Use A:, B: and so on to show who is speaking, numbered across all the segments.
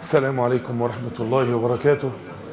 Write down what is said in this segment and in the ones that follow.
A: السلام عليكم ورحمة الله وبركاته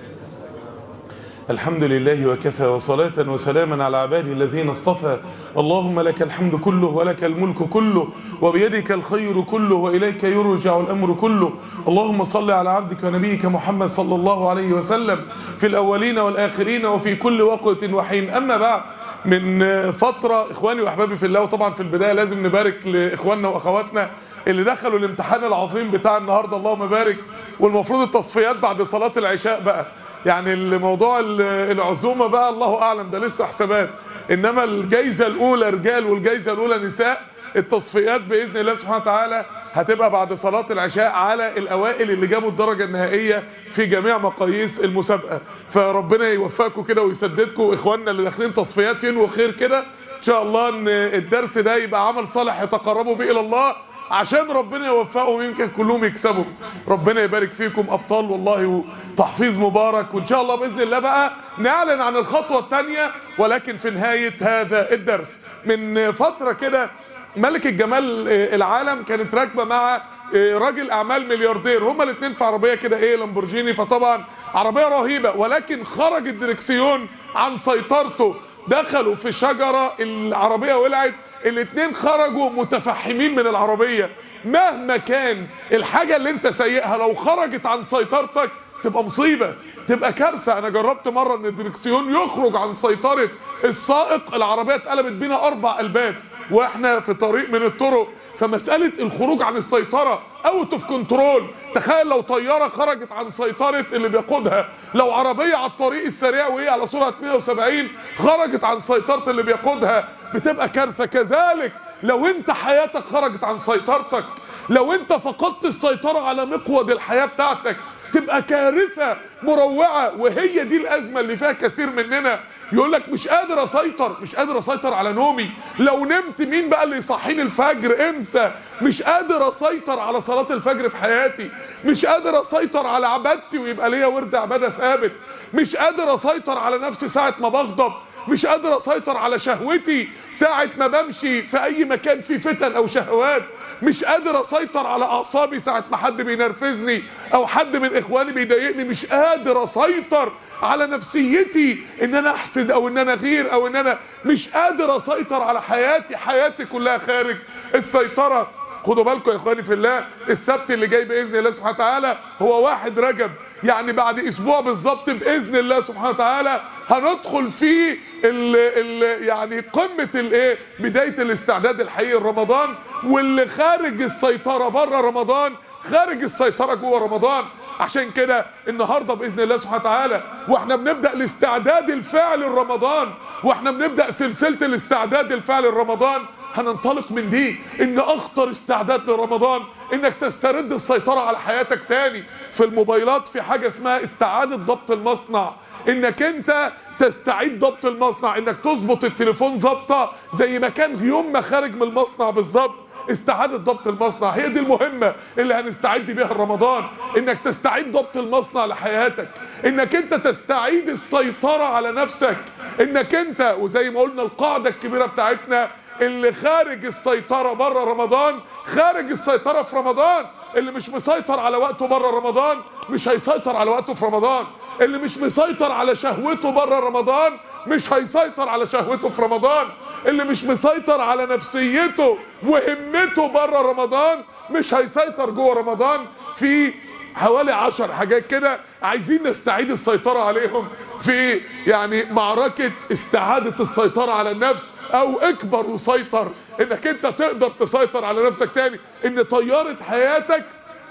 A: الحمد لله وكفى وصلاة وسلاما على عبادي الذين اصطفى اللهم لك الحمد كله ولك الملك كله وبيدك الخير كله وإليك يرجع الأمر كله اللهم صل على عبدك ونبيك محمد صلى الله عليه وسلم في الأولين والآخرين وفي كل وقت وحين أما بعد من فترة إخواني وأحبابي في الله وطبعا في البداية لازم نبارك لإخواننا وأخواتنا اللي دخلوا الامتحان العظيم بتاع النهارده اللهم بارك والمفروض التصفيات بعد صلاة العشاء بقى يعني الموضوع العزومة بقى الله أعلم ده لسه حسابات إنما الجايزة الأولى رجال والجايزة الأولى نساء التصفيات بإذن الله سبحانه وتعالى هتبقى بعد صلاة العشاء على الأوائل اللي جابوا الدرجة النهائية في جميع مقاييس المسابقة فربنا يوفقكم كده ويسددكم إخواننا اللي داخلين تصفيات ينووا خير كده إن شاء الله إن الدرس ده يبقى عمل صالح يتقربوا به إلى الله عشان ربنا يوفقهم يمكن كلهم يكسبوا ربنا يبارك فيكم ابطال والله وتحفيظ مبارك وان شاء الله باذن الله بقى نعلن عن الخطوه الثانيه ولكن في نهايه هذا الدرس من فتره كده ملك الجمال العالم كانت راكبه مع راجل اعمال ملياردير هما الاثنين في عربيه كده ايه لامبورجيني فطبعا عربيه رهيبه ولكن خرج الدركسيون عن سيطرته دخلوا في شجره العربيه ولعت الاثنين خرجوا متفحمين من العربية مهما كان الحاجة اللي انت سايقها لو خرجت عن سيطرتك تبقى مصيبة تبقى كارثة انا جربت مرة ان الدركسيون يخرج عن سيطرة السائق العربية اتقلبت بينا اربع قلبات واحنا في طريق من الطرق فمسألة الخروج عن السيطرة اوت اوف كنترول تخيل لو طيارة خرجت عن سيطرة اللي بيقودها لو عربية على الطريق السريع وهي على سرعة 170 خرجت عن سيطرة اللي بيقودها بتبقى كارثة كذلك لو انت حياتك خرجت عن سيطرتك لو انت فقدت السيطرة على مقود الحياة بتاعتك تبقى كارثة مروعة وهي دي الأزمة اللي فيها كثير مننا يقول لك مش قادر أسيطر مش قادر أسيطر على نومي لو نمت مين بقى اللي يصحيني الفجر انسى مش قادر أسيطر على صلاة الفجر في حياتي مش قادر أسيطر على عبادتي ويبقى ليا ورد عبادة ثابت مش قادر أسيطر على نفسي ساعة ما بغضب مش قادر اسيطر على شهوتي ساعة ما بمشي في اي مكان فيه فتن او شهوات مش قادر اسيطر على اعصابي ساعة ما حد بينرفزني او حد من اخواني بيضايقني مش قادر اسيطر على نفسيتي ان انا احسد او ان انا غير او ان انا مش قادر اسيطر على حياتي حياتي كلها خارج السيطرة خدوا بالكم يا اخواني في الله السبت اللي جاي باذن الله سبحانه وتعالى هو واحد رجب يعني بعد اسبوع بالظبط باذن الله سبحانه وتعالى هندخل في ال ال يعني قمه الايه بدايه الاستعداد الحقيقي لرمضان واللي خارج السيطره بره رمضان خارج السيطره جوه رمضان عشان كده النهارده باذن الله سبحانه وتعالى واحنا بنبدا الاستعداد الفعلي لرمضان واحنا بنبدا سلسله الاستعداد الفعلي لرمضان هننطلق من دي ان اخطر استعداد لرمضان انك تسترد السيطرة على حياتك تاني في الموبايلات في حاجة اسمها استعادة ضبط المصنع انك انت تستعيد ضبط المصنع انك تظبط التليفون ظبطة زي ما كان يوم ما خارج من المصنع بالظبط استعادة ضبط المصنع هي دي المهمة اللي هنستعد بيها رمضان انك تستعيد ضبط المصنع لحياتك انك انت تستعيد السيطرة على نفسك انك انت وزي ما قلنا القاعدة الكبيرة بتاعتنا اللي خارج السيطرة بره رمضان خارج السيطرة في رمضان اللي مش مسيطر على وقته بره رمضان مش هيسيطر على وقته في رمضان اللي مش مسيطر على شهوته بره رمضان مش هيسيطر على شهوته في رمضان اللي مش مسيطر على نفسيته وهمته بره رمضان مش هيسيطر جوه رمضان في حوالي عشر حاجات كده عايزين نستعيد السيطرة عليهم في يعني معركة استعادة السيطرة على النفس او اكبر وسيطر انك انت تقدر تسيطر على نفسك تاني ان طيارة حياتك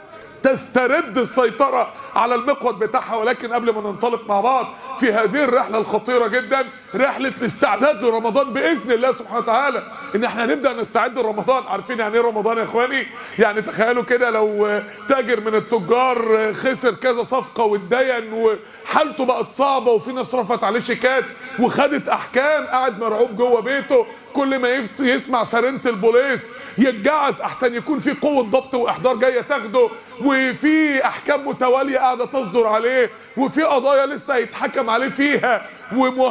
A: تسترد السيطرة على المقود بتاعها ولكن قبل ما ننطلق مع بعض في هذه الرحلة الخطيرة جدا رحلة الاستعداد لرمضان بإذن الله سبحانه وتعالى ان احنا نبدأ نستعد لرمضان عارفين يعني ايه رمضان يا اخواني يعني تخيلوا كده لو تاجر من التجار خسر كذا صفقة واتدين وحالته بقت صعبة وفي ناس رفعت عليه شيكات وخدت احكام قاعد مرعوب جوه بيته كل ما يسمع سرينة البوليس يتجعز احسن يكون في قوة ضبط واحضار جاية تاخده وفي احكام متوالية قاعدة تصدر عليه وفي قضايا لسه هيتحكم عليه فيها ومهدد انه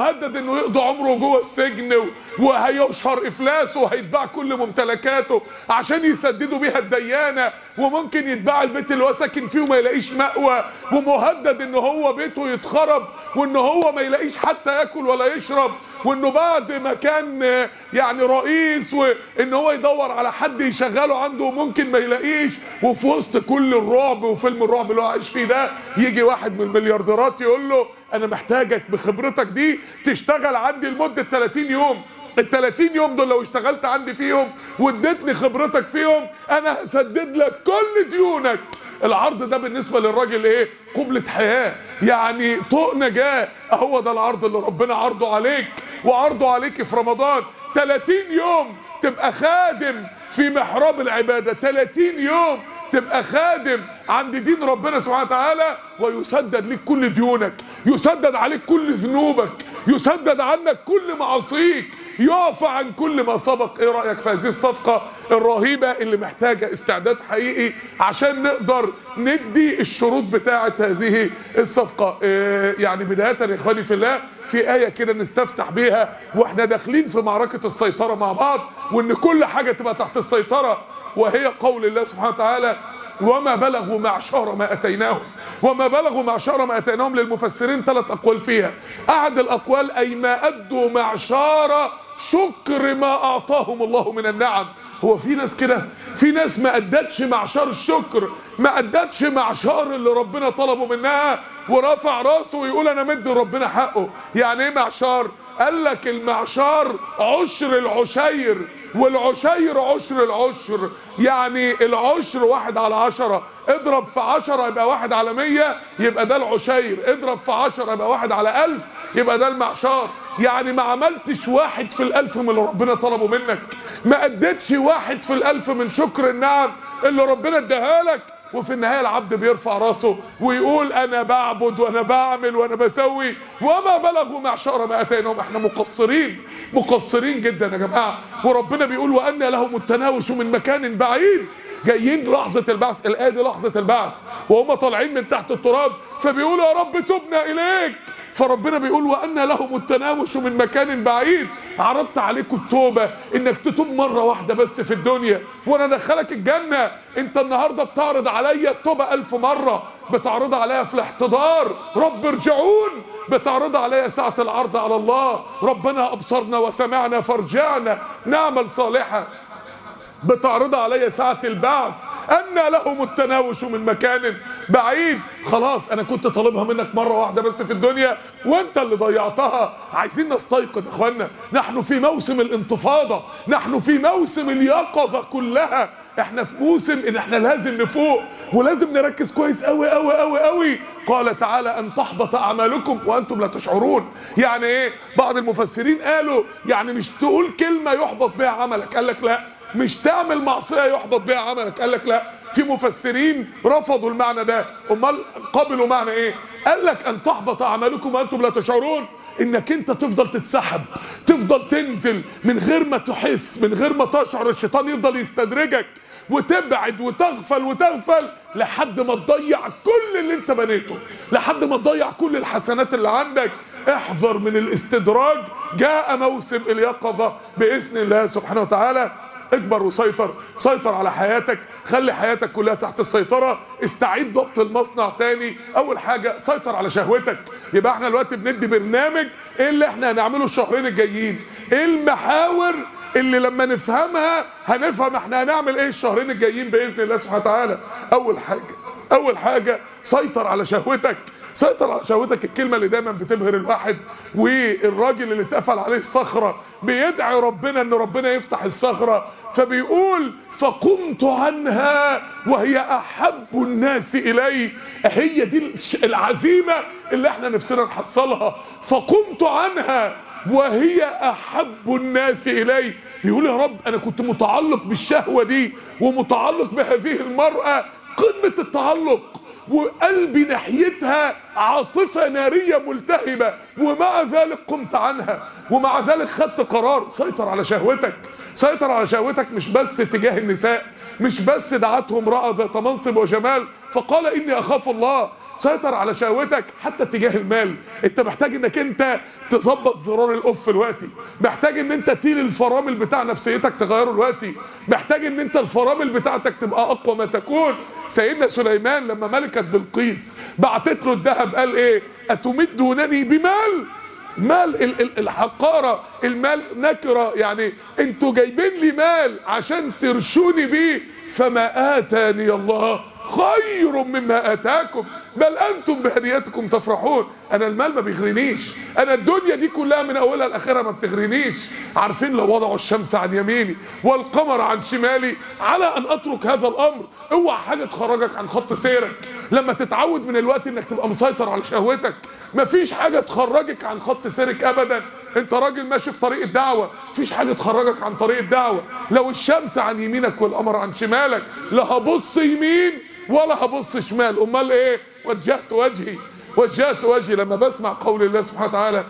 A: انه يقضي عمره جوه السجن و- وهيشهر افلاسه وهيتباع كل ممتلكاته عشان يسددوا بيها الديانه وممكن يتباع البيت اللي هو ساكن فيه وما يلاقيش مأوى ومهدد ان هو بيته يتخرب وان هو ما يلاقيش حتى ياكل ولا يشرب وانه بعد ما كان آه، يعني رئيس وان هو يدور على حد يشغله عنده وممكن ما يلاقيش وفي وسط كل الرعب وفيلم الرعب اللي هو عايش فيه ده يجي واحد من المليارديرات يقول له انا محتاجك بخبرتك دي تشتغل عندي لمده 30 يوم ال 30 يوم دول لو اشتغلت عندي فيهم واديتني خبرتك فيهم انا هسدد لك كل ديونك العرض ده بالنسبه للراجل ايه قبلة حياه يعني طوق نجاه هو ده العرض اللي ربنا عرضه عليك وعرضه عليك في رمضان 30 يوم تبقى خادم في محراب العباده 30 يوم تبقى خادم عند دين ربنا سبحانه وتعالى ويسدد لك كل ديونك يسدد عليك كل ذنوبك يسدد عنك كل معاصيك يعفى عن كل ما سبق ايه رايك في هذه الصفقه الرهيبه اللي محتاجه استعداد حقيقي عشان نقدر ندي الشروط بتاعه هذه الصفقه إيه يعني بدايه يا اخواني في الله في ايه كده نستفتح بيها واحنا داخلين في معركه السيطره مع بعض وان كل حاجه تبقى تحت السيطره وهي قول الله سبحانه وتعالى وما بلغوا معشار ما اتيناهم وما بلغوا معشار ما اتيناهم للمفسرين ثلاث اقوال فيها احد الاقوال اي ما ادوا معشار شكر ما اعطاهم الله من النعم هو في ناس كده في ناس ما ادتش معشار الشكر ما ادتش معشار اللي ربنا طلبه منها ورفع راسه ويقول انا مدي ربنا حقه يعني ايه معشار قال لك المعشار عشر العشير والعشير عشر العشر يعني العشر واحد على عشرة اضرب في عشرة يبقى واحد على مية يبقى ده العشير اضرب في عشرة يبقى واحد على ألف يبقى ده المعشار يعني ما عملتش واحد في الألف من اللي ربنا طلبه منك ما أديتش واحد في الألف من شكر النعم اللي ربنا اداها لك وفي النهايه العبد بيرفع راسه ويقول انا بعبد وانا بعمل وانا بسوي وما بلغوا معشار ما اتيناهم احنا مقصرين مقصرين جدا يا جماعه وربنا بيقول وان لهم التناوش من مكان بعيد جايين لحظه البعث الايه دي لحظه البعث وهم طالعين من تحت التراب فبيقولوا يا رب تبنا اليك فربنا بيقول وان لهم التناوش من مكان بعيد عرضت عليكم التوبه انك تتوب مره واحده بس في الدنيا وانا ادخلك الجنه انت النهارده بتعرض عليا التوبه الف مره بتعرض عليا في الاحتضار رب ارجعون بتعرض عليا ساعه العرض على الله ربنا ابصرنا وسمعنا فارجعنا نعمل صالحا بتعرض عليا ساعة البعث أن لهم التناوش من مكان بعيد خلاص أنا كنت طالبها منك مرة واحدة بس في الدنيا وأنت اللي ضيعتها عايزين نستيقظ يا إخوانا نحن في موسم الانتفاضة نحن في موسم اليقظة كلها احنا في موسم ان احنا لازم نفوق ولازم نركز كويس قوي قوي قوي قوي قال تعالى ان تحبط اعمالكم وانتم لا تشعرون يعني ايه بعض المفسرين قالوا يعني مش تقول كلمة يحبط بها عملك قال لك لا مش تعمل معصيه يحبط بها عملك قال لك لا في مفسرين رفضوا المعنى ده امال قبلوا معنى ايه قال لك ان تحبط اعمالكم وانتم لا تشعرون انك انت تفضل تتسحب تفضل تنزل من غير ما تحس من غير ما تشعر الشيطان يفضل يستدرجك وتبعد وتغفل وتغفل لحد ما تضيع كل اللي انت بنيته لحد ما تضيع كل الحسنات اللي عندك احذر من الاستدراج جاء موسم اليقظة بإذن الله سبحانه وتعالى اكبر وسيطر سيطر على حياتك خلي حياتك كلها تحت السيطرة استعيد ضبط المصنع تاني اول حاجة سيطر على شهوتك يبقى احنا دلوقتي بندي برنامج ايه اللي احنا هنعمله الشهرين الجايين ايه المحاور اللي لما نفهمها هنفهم احنا هنعمل ايه الشهرين الجايين باذن الله سبحانه وتعالى اول حاجة اول حاجة سيطر على شهوتك سيطر على شهوتك الكلمة اللي دايما بتبهر الواحد والراجل اللي اتقفل عليه الصخرة بيدعي ربنا ان ربنا يفتح الصخرة فبيقول فقمت عنها وهي احب الناس الي هي دي العزيمة اللي احنا نفسنا نحصلها فقمت عنها وهي احب الناس الي بيقول يا رب انا كنت متعلق بالشهوة دي ومتعلق بهذه المرأة قمة التعلق وقلبي ناحيتها عاطفة نارية ملتهبة ومع ذلك قمت عنها ومع ذلك خدت قرار سيطر على شهوتك سيطر على شهوتك مش بس تجاه النساء مش بس دعته امرأة ذات منصب وجمال فقال إني أخاف الله سيطر على شهوتك حتى تجاه المال انت محتاج انك انت تظبط زرار الاوف دلوقتي محتاج ان انت تيل الفرامل بتاع نفسيتك تغيره دلوقتي محتاج ان انت الفرامل بتاعتك تبقى اقوى ما تكون سيدنا سليمان لما ملكت بلقيس بعتت له الذهب قال ايه اتمدونني بمال مال ال- ال- الحقارة المال نكرة يعني انتوا جايبين لي مال عشان ترشوني بيه فما آتاني الله خير مما آتاكم بل أنتم بهديتكم تفرحون أنا المال ما بيغرينيش أنا الدنيا دي كلها من أولها لآخرها ما بتغرينيش عارفين لو وضعوا الشمس عن يميني والقمر عن شمالي على أن أترك هذا الأمر اوعى حاجة تخرجك عن خط سيرك لما تتعود من الوقت انك تبقى مسيطر على شهوتك مفيش حاجة تخرجك عن خط سيرك ابدا انت راجل ماشي في طريق الدعوة مفيش حاجة تخرجك عن طريق الدعوة لو الشمس عن يمينك والقمر عن شمالك لا هبص يمين ولا هبص شمال امال ايه وجهت وجهي وجهت وجهي لما بسمع قول الله سبحانه وتعالى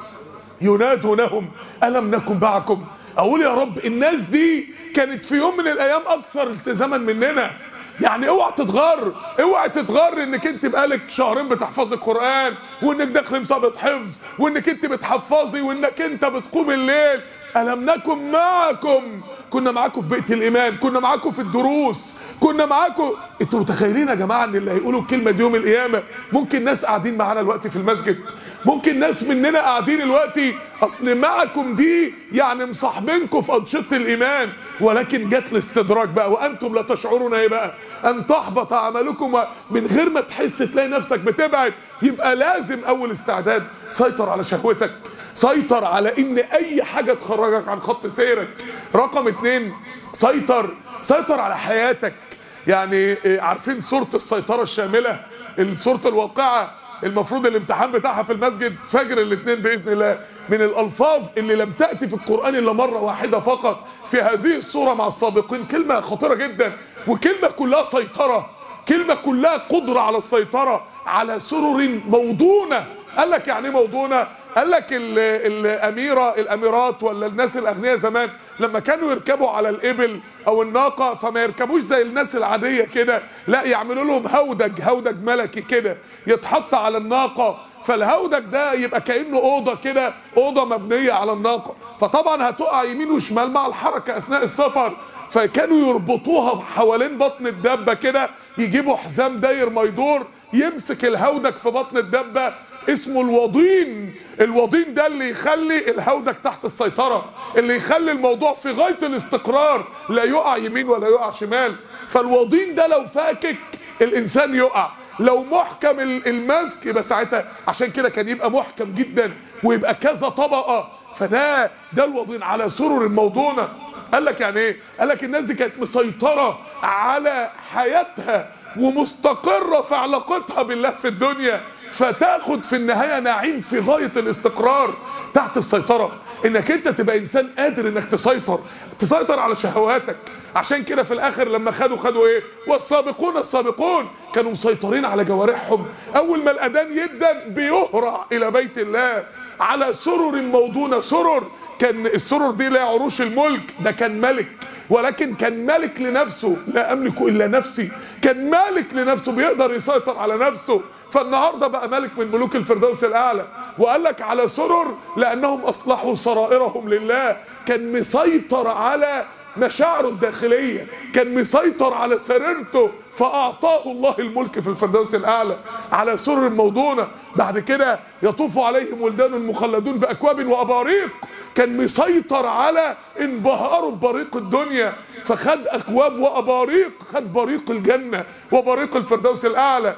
A: ينادونهم ألم نكن معكم أقول يا رب الناس دي كانت في يوم من الأيام أكثر التزاما مننا يعني اوعى تتغر اوعى تتغر انك انت بقالك شهرين بتحفظي القرآن وانك داخل مسابقة حفظ وانك انت بتحفظي وانك انت بتقوم الليل ألم نكن معكم كنا معاكم في بيت الإيمان كنا معاكم في الدروس كنا معاكم انتوا متخيلين يا جماعة ان اللي هيقولوا الكلمة دي يوم القيامة ممكن ناس قاعدين معانا الوقت في المسجد ممكن ناس مننا قاعدين دلوقتي اصل معكم دي يعني مصاحبينكم في انشطه الايمان ولكن جت الاستدراج بقى وانتم لا تشعرون ايه بقى ان تحبط اعمالكم من غير ما تحس تلاقي نفسك بتبعد يبقى لازم اول استعداد سيطر على شهوتك سيطر على ان اي حاجه تخرجك عن خط سيرك رقم اتنين سيطر سيطر على حياتك يعني إيه، عارفين صوره السيطره الشامله صوره الواقعه المفروض الامتحان بتاعها في المسجد فجر الاثنين باذن الله من الالفاظ اللي لم تاتي في القران الا مره واحده فقط في هذه الصوره مع السابقين كلمه خطيره جدا وكلمه كلها سيطره كلمه كلها قدره على السيطره على سرر موضونه قال لك يعني ايه موضونه قال لك ال- الاميره الاميرات ولا الناس الاغنياء زمان لما كانوا يركبوا على الابل او الناقه فما يركبوش زي الناس العاديه كده لا يعملوا لهم هودج هودج ملكي كده يتحط على الناقه فالهودج ده يبقى كانه اوضه كده اوضه مبنيه على الناقه فطبعا هتقع يمين وشمال مع الحركه اثناء السفر فكانوا يربطوها حوالين بطن الدبه كده يجيبوا حزام داير ما يدور يمسك الهودج في بطن الدبه اسمه الوضين الوضين ده اللي يخلي الهودج تحت السيطرة اللي يخلي الموضوع في غاية الاستقرار لا يقع يمين ولا يقع شمال فالوضين ده لو فاكك الإنسان يقع لو محكم ال- المسك يبقى ساعتها عشان كده كان يبقى محكم جدا ويبقى كذا طبقة فده ده الوضين على سرر الموضونة قال لك يعني ايه قال لك الناس دي كانت مسيطرة على حياتها ومستقرة في علاقتها بالله في الدنيا فتاخد في النهاية نعيم في غاية الاستقرار تحت السيطرة انك انت تبقى انسان قادر انك تسيطر تسيطر على شهواتك عشان كده في الاخر لما خدوا خدوا ايه والسابقون السابقون كانوا مسيطرين على جوارحهم اول ما الاذان يدن بيهرع الى بيت الله على سرر موضونة سرر كان السرر دي لا عروش الملك ده كان ملك ولكن كان مالك لنفسه لا املك الا نفسي كان مالك لنفسه بيقدر يسيطر على نفسه فالنهارده بقى ملك من ملوك الفردوس الاعلى وقال لك على سرر لانهم اصلحوا سرائرهم لله كان مسيطر على مشاعره الداخليه كان مسيطر على سريرته فاعطاه الله الملك في الفردوس الاعلى على سرر موضونه بعد كده يطوف عليهم ولدان مخلدون باكواب واباريق كان مسيطر على انبهاره ببريق الدنيا فخد اكواب واباريق خد بريق الجنه وبريق الفردوس الاعلى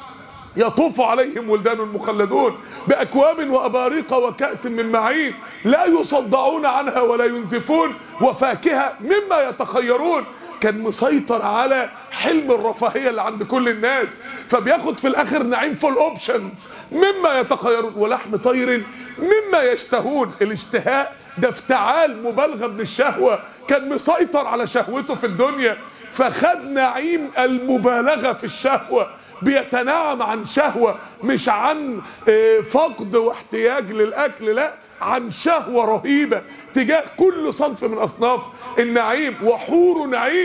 A: يطوف عليهم ولدان مخلدون باكواب واباريق وكاس من معين لا يصدعون عنها ولا ينزفون وفاكهه مما يتخيرون كان مسيطر على حلم الرفاهيه اللي عند كل الناس فبياخد في الاخر نعيم فول اوبشنز مما يتخيرون ولحم طير مما يشتهون الاشتهاء ده افتعال مبالغه من الشهوه كان مسيطر على شهوته في الدنيا فخد نعيم المبالغه في الشهوه بيتناعم عن شهوة مش عن آه، فقد واحتياج للأكل لا عن شهوة رهيبة تجاه كل صنف من أصناف النعيم وحور نعيم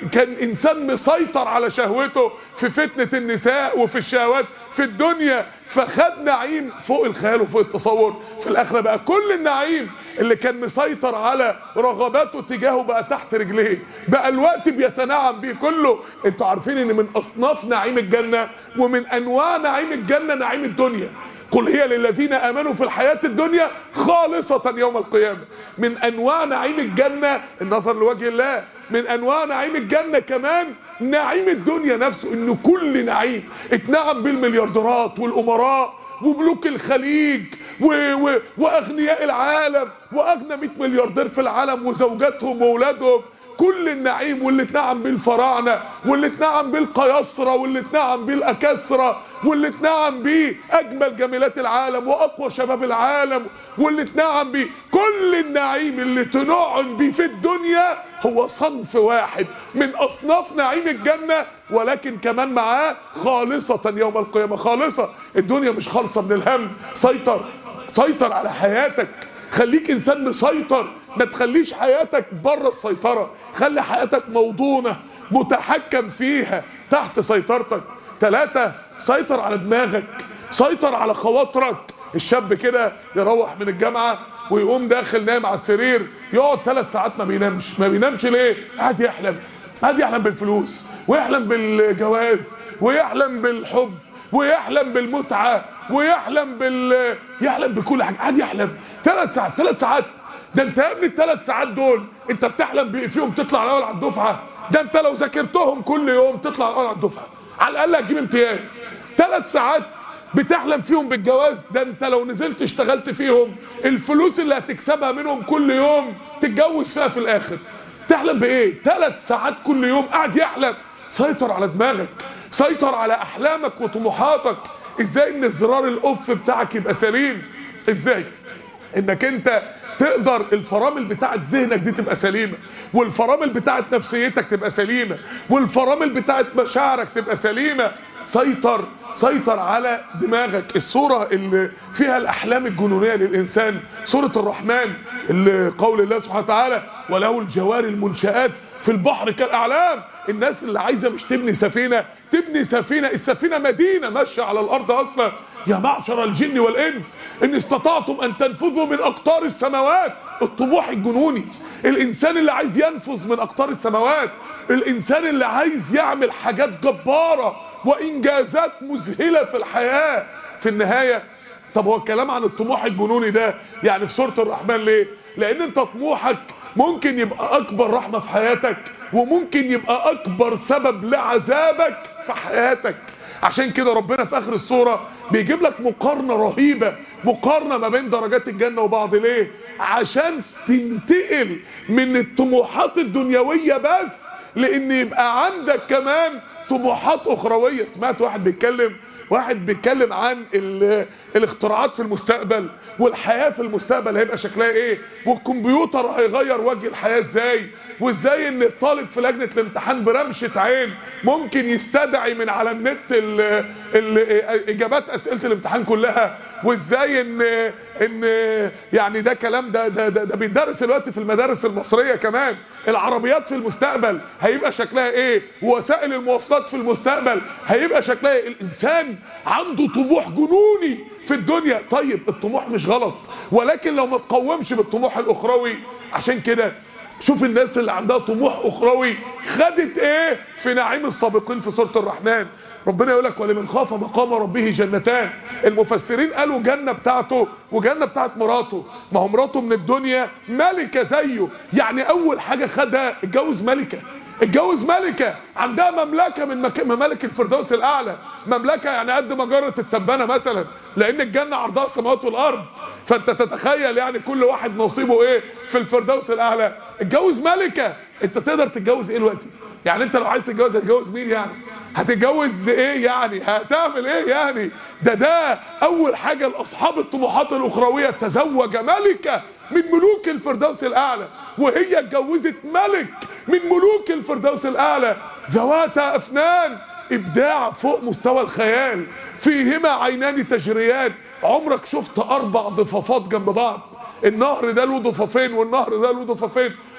A: كان انسان مسيطر على شهوته في فتنه النساء وفي الشهوات في الدنيا فخد نعيم فوق الخيال وفوق التصور في الاخره بقى كل النعيم اللي كان مسيطر على رغباته تجاهه بقى تحت رجليه بقى الوقت بيتنعم بيه كله انتوا عارفين ان من اصناف نعيم الجنه ومن انواع نعيم الجنه نعيم الدنيا قل هي للذين امنوا في الحياه الدنيا خالصه يوم القيامه من انواع نعيم الجنه النظر لوجه الله من انواع نعيم الجنه كمان نعيم الدنيا نفسه ان كل نعيم اتنعم بالمليارديرات والامراء وملوك الخليج و و واغنياء العالم واغنى 100 ملياردير في العالم وزوجاتهم واولادهم كل النعيم واللي اتنعم بيه الفراعنه واللي اتنعم بيه القياصره واللي اتنعم بيه الاكاسره واللي اتنعم بيه اجمل جميلات العالم واقوى شباب العالم واللي اتنعم بيه كل النعيم اللي تنعم بيه في الدنيا هو صنف واحد من اصناف نعيم الجنه ولكن كمان معاه خالصه يوم القيامه خالصه الدنيا مش خالصه من الهم سيطر سيطر على حياتك خليك انسان مسيطر ما تخليش حياتك بره السيطره خلي حياتك موضونه متحكم فيها تحت سيطرتك ثلاثة سيطر على دماغك سيطر على خواطرك الشاب كده يروح من الجامعة ويقوم داخل نايم على السرير يقعد ثلاث ساعات ما بينامش ما بينامش ليه قاعد يحلم قاعد يحلم بالفلوس ويحلم بالجواز ويحلم بالحب ويحلم بالمتعة ويحلم بال يحلم بكل حاجة قاعد يحلم ثلاث ساعات ثلاث ساعات ده انت يا ابني الثلاث ساعات دول انت بتحلم بيه فيهم تطلع الاول على الدفعة ده انت لو ذاكرتهم كل يوم تطلع الاول على الدفعة على الاقل هتجيب امتياز ثلاث ساعات بتحلم فيهم بالجواز ده انت لو نزلت اشتغلت فيهم الفلوس اللي هتكسبها منهم كل يوم تتجوز فيها في الاخر تحلم بايه ثلاث ساعات كل يوم قاعد يحلم سيطر على دماغك سيطر على احلامك وطموحاتك ازاي ان زرار الاوف بتاعك يبقى سليم ازاي انك انت تقدر الفرامل بتاعت ذهنك دي تبقى سليمه والفرامل بتاعت نفسيتك تبقى سليمه والفرامل بتاعت مشاعرك تبقى سليمه سيطر سيطر على دماغك الصورة اللي فيها الأحلام الجنونية للإنسان سورة الرحمن اللي قول الله سبحانه وتعالى وله الجوار المنشآت في البحر كالأعلام الناس اللي عايزة مش تبني سفينة تبني سفينة السفينة مدينة ماشية على الأرض أصلا يا معشر الجن والإنس إن استطعتم أن تنفذوا من أقطار السماوات الطموح الجنوني الإنسان اللي عايز ينفذ من أقطار السماوات الإنسان اللي عايز يعمل حاجات جبارة وإنجازات مذهلة في الحياة في النهاية طب هو الكلام عن الطموح الجنوني ده يعني في سورة الرحمن ليه؟ لأن أنت طموحك ممكن يبقى أكبر رحمة في حياتك وممكن يبقى أكبر سبب لعذابك في حياتك عشان كده ربنا في اخر السوره بيجيب لك مقارنه رهيبه مقارنه ما بين درجات الجنه وبعض ليه عشان تنتقل من الطموحات الدنيويه بس لان يبقى عندك كمان طموحات اخرويه سمعت واحد بيتكلم واحد بيتكلم عن ال- الاختراعات في المستقبل والحياه في المستقبل هيبقى شكلها ايه والكمبيوتر هيغير وجه الحياه ازاي وازاي ان الطالب في لجنه الامتحان برمشه عين ممكن يستدعي من على النت ال ال اجابات اسئله الامتحان كلها وازاي ان ان يعني ده كلام ده ده ده, ده بيدرس دلوقتي في المدارس المصريه كمان العربيات في المستقبل هيبقى شكلها ايه ووسائل المواصلات في المستقبل هيبقى شكلها ايه الانسان عنده طموح جنوني في الدنيا طيب الطموح مش غلط ولكن لو ما تقومش بالطموح الاخروي عشان كده شوف الناس اللي عندها طموح اخروي خدت ايه في نعيم السابقين في سوره الرحمن ربنا يقول لك ولمن خاف مقام ربه جنتان المفسرين قالوا جنه بتاعته وجنه بتاعت مراته ما هو مراته من الدنيا ملكه زيه يعني اول حاجه خدها اتجوز ملكه اتجوز ملكة عندها مملكة من مك... ممالك الفردوس الأعلى مملكة يعني قد مجرة التبانة مثلا لأن الجنة عرضها السماوات والأرض فأنت تتخيل يعني كل واحد نصيبه إيه في الفردوس الأعلى اتجوز ملكة أنت تقدر تتجوز إيه دلوقتي يعني أنت لو عايز تتجوز هتتجوز مين يعني هتتجوز ايه يعني هتعمل ايه يعني ده ده اول حاجه لاصحاب الطموحات الاخرويه تزوج ملكه من ملوك الفردوس الاعلى وهي اتجوزت ملك من ملوك الفردوس الاعلى ذواتا افنان ابداع فوق مستوى الخيال فيهما عينان تجريان عمرك شفت اربع ضفافات جنب بعض النهر ده له ضفافين والنهر ده له ضفافين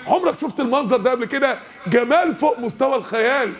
A: عمرك شفت المنظر ده قبل كده جمال فوق مستوى الخيال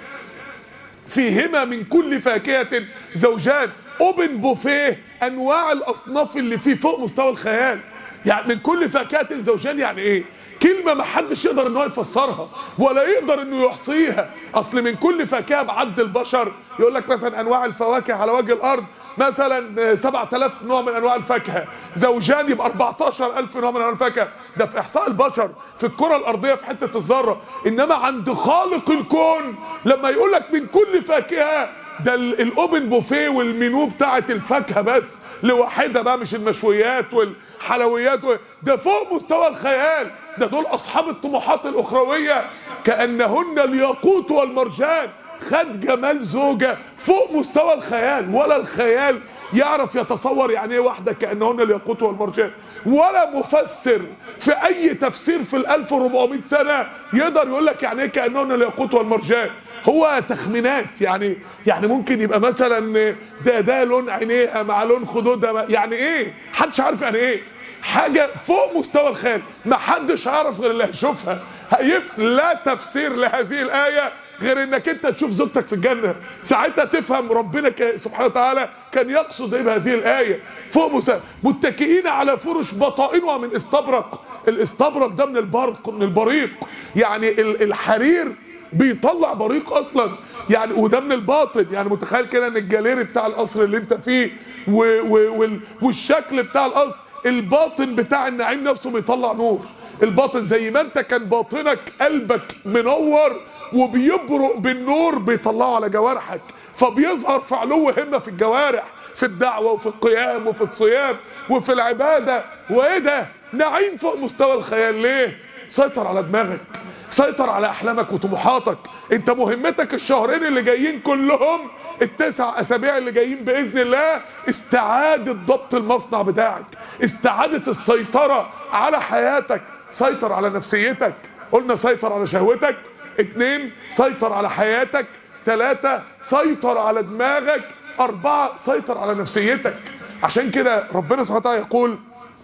A: فيهما من كل فاكهة زوجان اوبن بوفيه انواع الاصناف اللي فيه فوق مستوى الخيال يعني من كل فاكهة زوجان يعني ايه كلمة ما حدش يقدر ان هو يفسرها ولا يقدر انه يحصيها اصل من كل فاكهة بعد البشر يقول لك مثلا انواع الفواكه على وجه الارض مثلا 7000 نوع من انواع الفاكهه زوجان يبقى 14000 نوع من انواع الفاكهه ده في احصاء البشر في الكره الارضيه في حته الذره انما عند خالق الكون لما يقول لك من كل فاكهه ده الاوبن بوفيه والمنيو بتاعت الفاكهه بس لوحدها بقى مش المشويات والحلويات ده فوق مستوى الخيال ده دول اصحاب الطموحات الاخرويه كانهن الياقوت والمرجان خد جمال زوجة فوق مستوى الخيال ولا الخيال يعرف يتصور يعني ايه واحدة كأنهن الياقوت والمرجان ولا مفسر في أي تفسير في ال 1400 سنة يقدر يقول لك يعني ايه كأنهن الياقوت والمرجان هو تخمينات يعني يعني ممكن يبقى مثلا ده ده لون عينيها مع لون خدودها يعني ايه محدش عارف يعني ايه حاجة فوق مستوى الخيال ما حدش هيعرف غير اللي هيشوفها هيفهم لا تفسير لهذه الآية غير انك انت تشوف زوجتك في الجنه ساعتها تفهم ربنا سبحانه وتعالى كان يقصد ايه بهذه الايه فوق مسا متكئين على فرش بطائنها من استبرق الاستبرق ده من البرق من البريق يعني الحرير بيطلع بريق اصلا يعني وده من الباطن يعني متخيل كده ان الجاليري بتاع القصر اللي انت فيه و و والشكل بتاع القصر الباطن بتاع النعيم نفسه بيطلع نور الباطن زي ما انت كان باطنك قلبك منور وبيبرق بالنور بيطلعه على جوارحك فبيظهر في علو همه في الجوارح في الدعوه وفي القيام وفي الصيام وفي العباده وايه ده نعيم فوق مستوى الخيال ليه سيطر على دماغك سيطر على احلامك وطموحاتك انت مهمتك الشهرين اللي جايين كلهم التسع اسابيع اللي جايين باذن الله استعاده ضبط المصنع بتاعك استعاده السيطره على حياتك سيطر على نفسيتك قلنا سيطر على شهوتك اتنين سيطر على حياتك تلاتة سيطر على دماغك أربعة سيطر على نفسيتك عشان كده ربنا سبحانه وتعالى يقول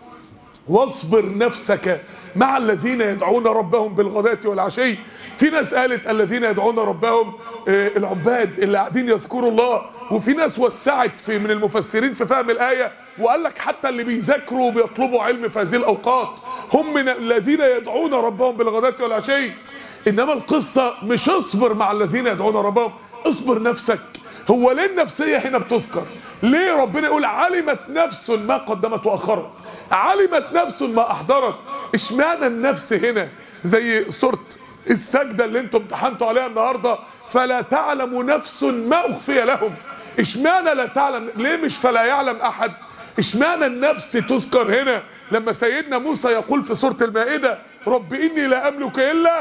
A: واصبر نفسك مع الذين يدعون ربهم بالغداة والعشي في ناس قالت الذين يدعون ربهم آه العباد اللي قاعدين يذكروا الله وفي ناس وسعت في من المفسرين في فهم الآية وقال لك حتى اللي بيذاكروا وبيطلبوا علم في هذه الأوقات هم من الذين يدعون ربهم بالغداة والعشي انما القصه مش اصبر مع الذين يدعون ربهم اصبر نفسك هو ليه النفسيه هنا بتذكر ليه ربنا يقول علمت نفس ما قدمت واخرت علمت نفس ما احضرت اشمعنى النفس هنا زي سوره السجده اللي انتم امتحنتوا عليها النهارده فلا تعلم نفس ما اخفي لهم اشمعنى لا تعلم ليه مش فلا يعلم احد اشمعنى النفس تذكر هنا لما سيدنا موسى يقول في سوره المائده رب اني لا املك الا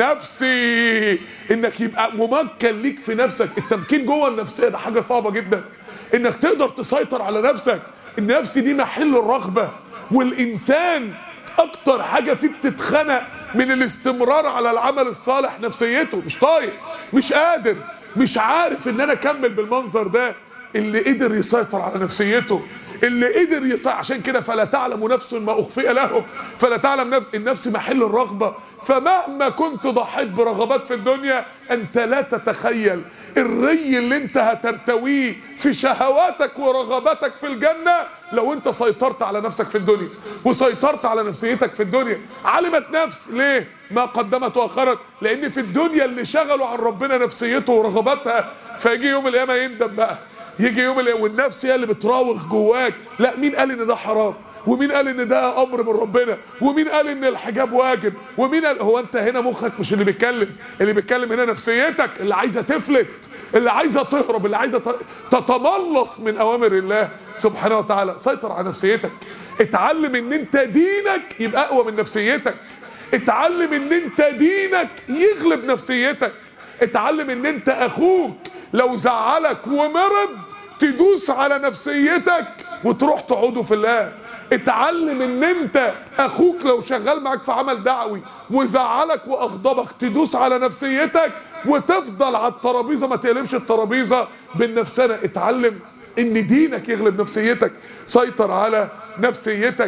A: نفسي انك يبقى ممكن ليك في نفسك التمكين جوه النفسيه ده حاجه صعبه جدا انك تقدر تسيطر على نفسك النفس دي محل الرغبه والانسان اكتر حاجه فيه بتتخنق من الاستمرار على العمل الصالح نفسيته مش طايق مش قادر مش عارف ان انا اكمل بالمنظر ده اللي قدر يسيطر على نفسيته اللي قدر يسيطر عشان كده فلا تعلم نفس ما اخفي لهم فلا تعلم نفس النفس محل الرغبه فمهما كنت ضحيت برغبات في الدنيا انت لا تتخيل الري اللي انت هترتويه في شهواتك ورغباتك في الجنه لو انت سيطرت على نفسك في الدنيا وسيطرت على نفسيتك في الدنيا علمت نفس ليه ما قدمت واخرت لان في الدنيا اللي شغلوا عن ربنا نفسيته ورغباتها فيجي يوم القيامه يندم بقى يجي يوم القيامه والنفس هي اللي بتراوغ جواك لا مين قال ان ده حرام ومين قال ان ده امر من ربنا ومين قال ان الحجاب واجب ومين قال هو انت هنا مخك مش اللي بيتكلم اللي بيتكلم هنا نفسيتك اللي عايزه تفلت اللي عايزه تهرب اللي عايزه تتملص من اوامر الله سبحانه وتعالى سيطر على نفسيتك اتعلم ان انت دينك يبقى اقوى من نفسيتك اتعلم ان انت دينك يغلب نفسيتك اتعلم ان انت اخوك لو زعلك ومرض تدوس على نفسيتك وتروح تعوده في الله اتعلم ان انت اخوك لو شغال معاك في عمل دعوي وزعلك واغضبك تدوس على نفسيتك وتفضل على الترابيزه ما تقلبش الترابيزه بالنفسنه اتعلم ان دينك يغلب نفسيتك سيطر على نفسيتك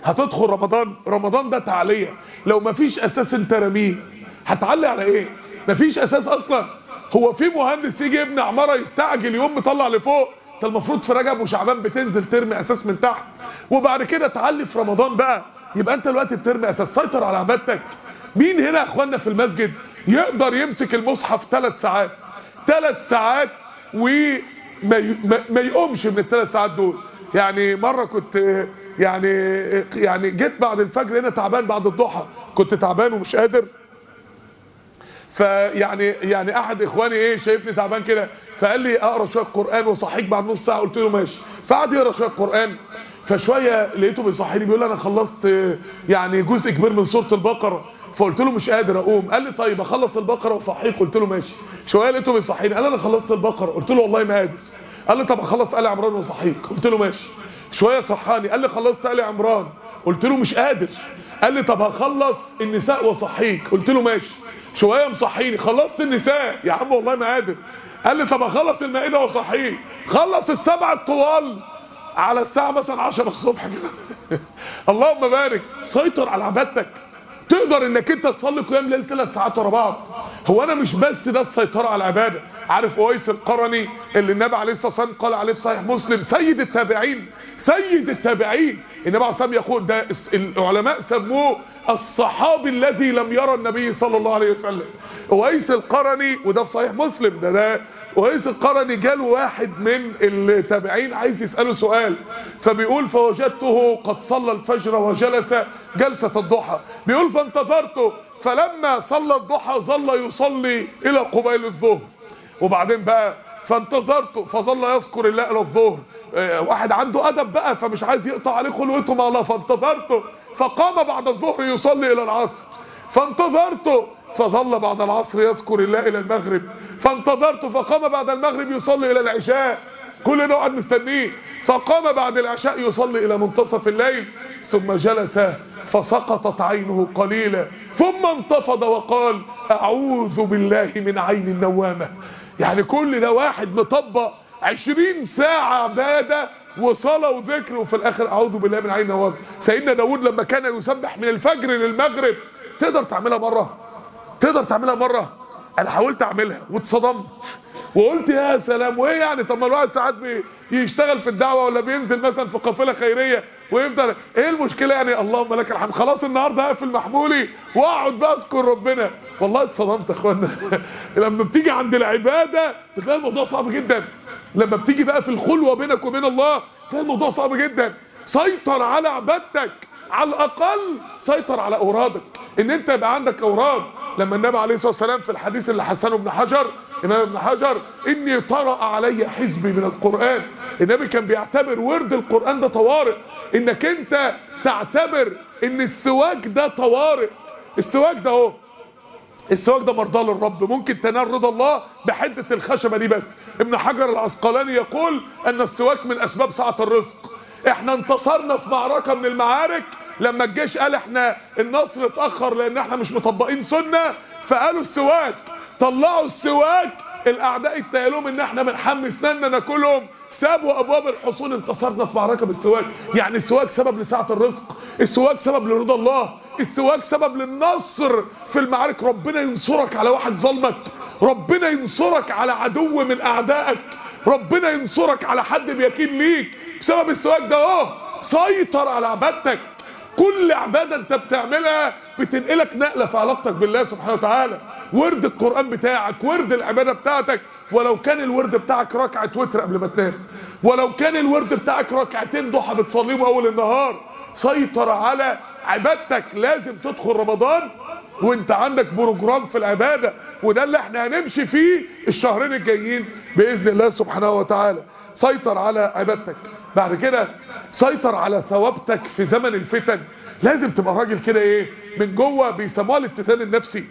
A: هتدخل رمضان رمضان ده تعلية لو مفيش اساس انت رميه هتعلي على ايه مفيش اساس اصلا هو في مهندس يجي يبني عماره يستعجل يوم مطلع لفوق انت المفروض في رجب وشعبان بتنزل ترمي اساس من تحت وبعد كده تعلي في رمضان بقى يبقى انت دلوقتي بترمي اساس سيطر على عبادتك مين هنا يا اخوانا في المسجد يقدر يمسك المصحف ثلاث ساعات ثلاث ساعات وما ي... ما... ما يقومش من الثلاث ساعات دول يعني مره كنت يعني يعني جيت بعد الفجر هنا تعبان بعد الضحى كنت تعبان ومش قادر فيعني يعني احد اخواني ايه شايفني تعبان كده فقال لي اقرا شويه قران واصحيك بعد نص ساعه قلت له ماشي فقعد يقرا شويه قران فشويه لقيته بيصحيني بيقول لي انا خلصت يعني جزء كبير من سوره البقره فقلت له مش قادر اقوم قال لي طيب اخلص البقره واصحيك قلت له ماشي شويه لقيته بيصحيني قال انا خلصت البقره قلت له والله ما قادر قال لي طب اخلص ال عمران واصحيك قلت له ماشي شويه صحاني قال لي خلصت ال عمران قلت له مش قادر قال لي طب هخلص النساء واصحيك قلت له ماشي شويه مصحيني خلصت النساء يا عم والله ما قادر قال لي طب اخلص المائده واصحيك خلص السبعه الطوال على الساعه مثلا 10 الصبح كده اللهم بارك سيطر على عبادتك تقدر انك انت تصلي قيام ليل ثلاث ساعات ورا بعض هو انا مش بس ده السيطره على العباده عارف اويس القرني اللي النبي عليه الصلاه والسلام قال عليه في صحيح مسلم سيد التابعين سيد التابعين النبي عليه الصلاه والسلام يقول ده العلماء سموه الصحابي الذي لم يرى النبي صلى الله عليه وسلم اويس القرني وده في صحيح مسلم ده ده اويس القرني جاله واحد من التابعين عايز يساله سؤال فبيقول فوجدته قد صلى الفجر وجلس جلسه الضحى بيقول فانتظرته فلما صلى الضحى ظل يصلي الى قبيل الظهر وبعدين بقى فانتظرته فظل يذكر الله الى الظهر اه واحد عنده ادب بقى فمش عايز يقطع عليه خلوته مع الله فانتظرته فقام بعد الظهر يصلي الى العصر فانتظرته فظل بعد العصر يذكر الله الى المغرب فانتظرته فقام بعد المغرب يصلي الى العشاء كل ده قاعد مستنيه فقام بعد العشاء يصلي الى منتصف الليل ثم جلس فسقطت عينه قليلا ثم انتفض وقال اعوذ بالله من عين النوامه يعني كل ده واحد مطبق عشرين ساعة عبادة وصلاة وذكر وفي الآخر أعوذ بالله من عين النوامه سيدنا داود لما كان يسبح من الفجر للمغرب تقدر تعملها مرة تقدر تعملها مرة أنا حاولت أعملها واتصدمت وقلت يا سلام وايه يعني طب ما الواحد ساعات بيشتغل في الدعوه ولا بينزل مثلا في قافله خيريه ويفضل ايه المشكله يعني اللهم لك الحمد خلاص النهارده هقفل محمولي واقعد بقى اذكر ربنا والله اتصدمت يا اخوانا لما بتيجي عند العباده بتلاقي الموضوع صعب جدا لما بتيجي بقى في الخلوه بينك وبين الله تلاقي الموضوع صعب جدا سيطر على عبادتك على الاقل سيطر على اورادك ان انت يبقى عندك اوراد لما النبي عليه الصلاه والسلام في الحديث اللي حسنه ابن حجر امام ابن حجر اني طرأ علي حزبي من القران النبي كان بيعتبر ورد القران ده طوارئ انك انت تعتبر ان السواك ده طوارئ السواك ده اهو السواك ده مرضاه للرب ممكن تنال رضا الله بحده الخشبه دي بس ابن حجر العسقلاني يقول ان السواك من اسباب سعه الرزق احنا انتصرنا في معركه من المعارك لما الجيش قال احنا النصر اتاخر لان احنا مش مطبقين سنه فقالوا السواك طلعوا السواك الاعداء اتهالهم ان احنا بنحمي اسناننا ناكلهم سابوا ابواب الحصون انتصرنا في معركه بالسواك يعني السواك سبب لسعه الرزق السواك سبب لرضا الله السواك سبب للنصر في المعارك ربنا ينصرك على واحد ظلمك ربنا ينصرك على عدو من اعدائك ربنا ينصرك على حد بيكين ليك بسبب السواك ده اهو سيطر على عبادتك كل عباده انت بتعملها بتنقلك نقله في علاقتك بالله سبحانه وتعالى ورد القران بتاعك ورد العباده بتاعتك ولو كان الورد بتاعك ركعه وتر قبل ما تنام ولو كان الورد بتاعك ركعتين ضحى بتصليهم اول النهار سيطر على عبادتك لازم تدخل رمضان وانت عندك بروجرام في العباده وده اللي احنا هنمشي فيه الشهرين الجايين باذن الله سبحانه وتعالى سيطر على عبادتك بعد كده سيطر على ثوابتك في زمن الفتن لازم تبقى راجل كده ايه من جوه بيسموها الاتزان النفسي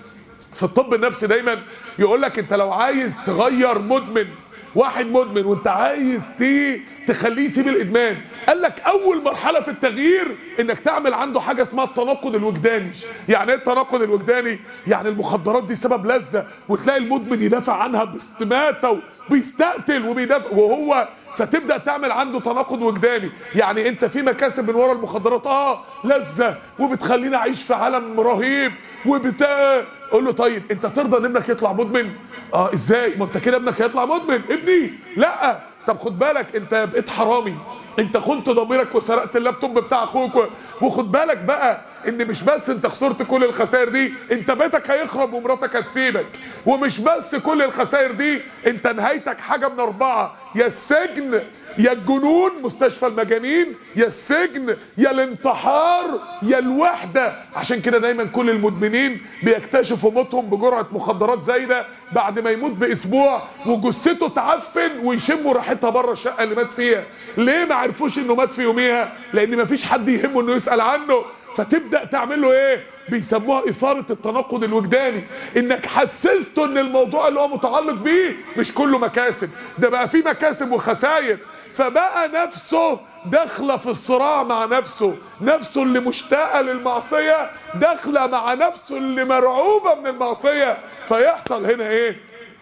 A: في الطب النفسي دايما يقول لك انت لو عايز تغير مدمن واحد مدمن وانت عايز تي تخليه يسيب الادمان قال لك اول مرحله في التغيير انك تعمل عنده حاجه اسمها التناقض الوجداني يعني ايه التناقض الوجداني يعني المخدرات دي سبب لذه وتلاقي المدمن يدافع عنها باستماته وبيستقتل وبيدافع وهو فتبدا تعمل عنده تناقض وجداني يعني انت في مكاسب من ورا المخدرات اه لذه وبتخليني اعيش في عالم رهيب وبتاع قول له طيب انت ترضى ان ابنك يطلع مدمن اه ازاي ما انت كده ابنك هيطلع مدمن ابني لا طب خد بالك انت بقيت حرامي انت خنت ضميرك وسرقت اللابتوب بتاع اخوك و- وخد بالك بقى ان مش بس انت خسرت كل الخسائر دي انت بيتك هيخرب ومراتك هتسيبك ومش بس كل الخسائر دي انت نهايتك حاجه من اربعه يا السجن يا الجنون مستشفى المجانين يا السجن يا الانتحار يا الوحده عشان كده دايما كل المدمنين بيكتشفوا موتهم بجرعه مخدرات زايده بعد ما يموت باسبوع وجثته تعفن ويشموا ريحتها بره الشقه اللي مات فيها ليه ما عرفوش انه مات في يوميها لان ما فيش حد يهمه انه يسال عنه فتبدا تعمل له ايه بيسموها اثاره التناقض الوجداني انك حسسته ان الموضوع اللي هو متعلق بيه مش كله مكاسب ده بقى فيه مكاسب وخسائر فبقى نفسه داخله في الصراع مع نفسه نفسه اللي مشتاقه للمعصيه داخله مع نفسه اللي مرعوبه من المعصيه فيحصل هنا ايه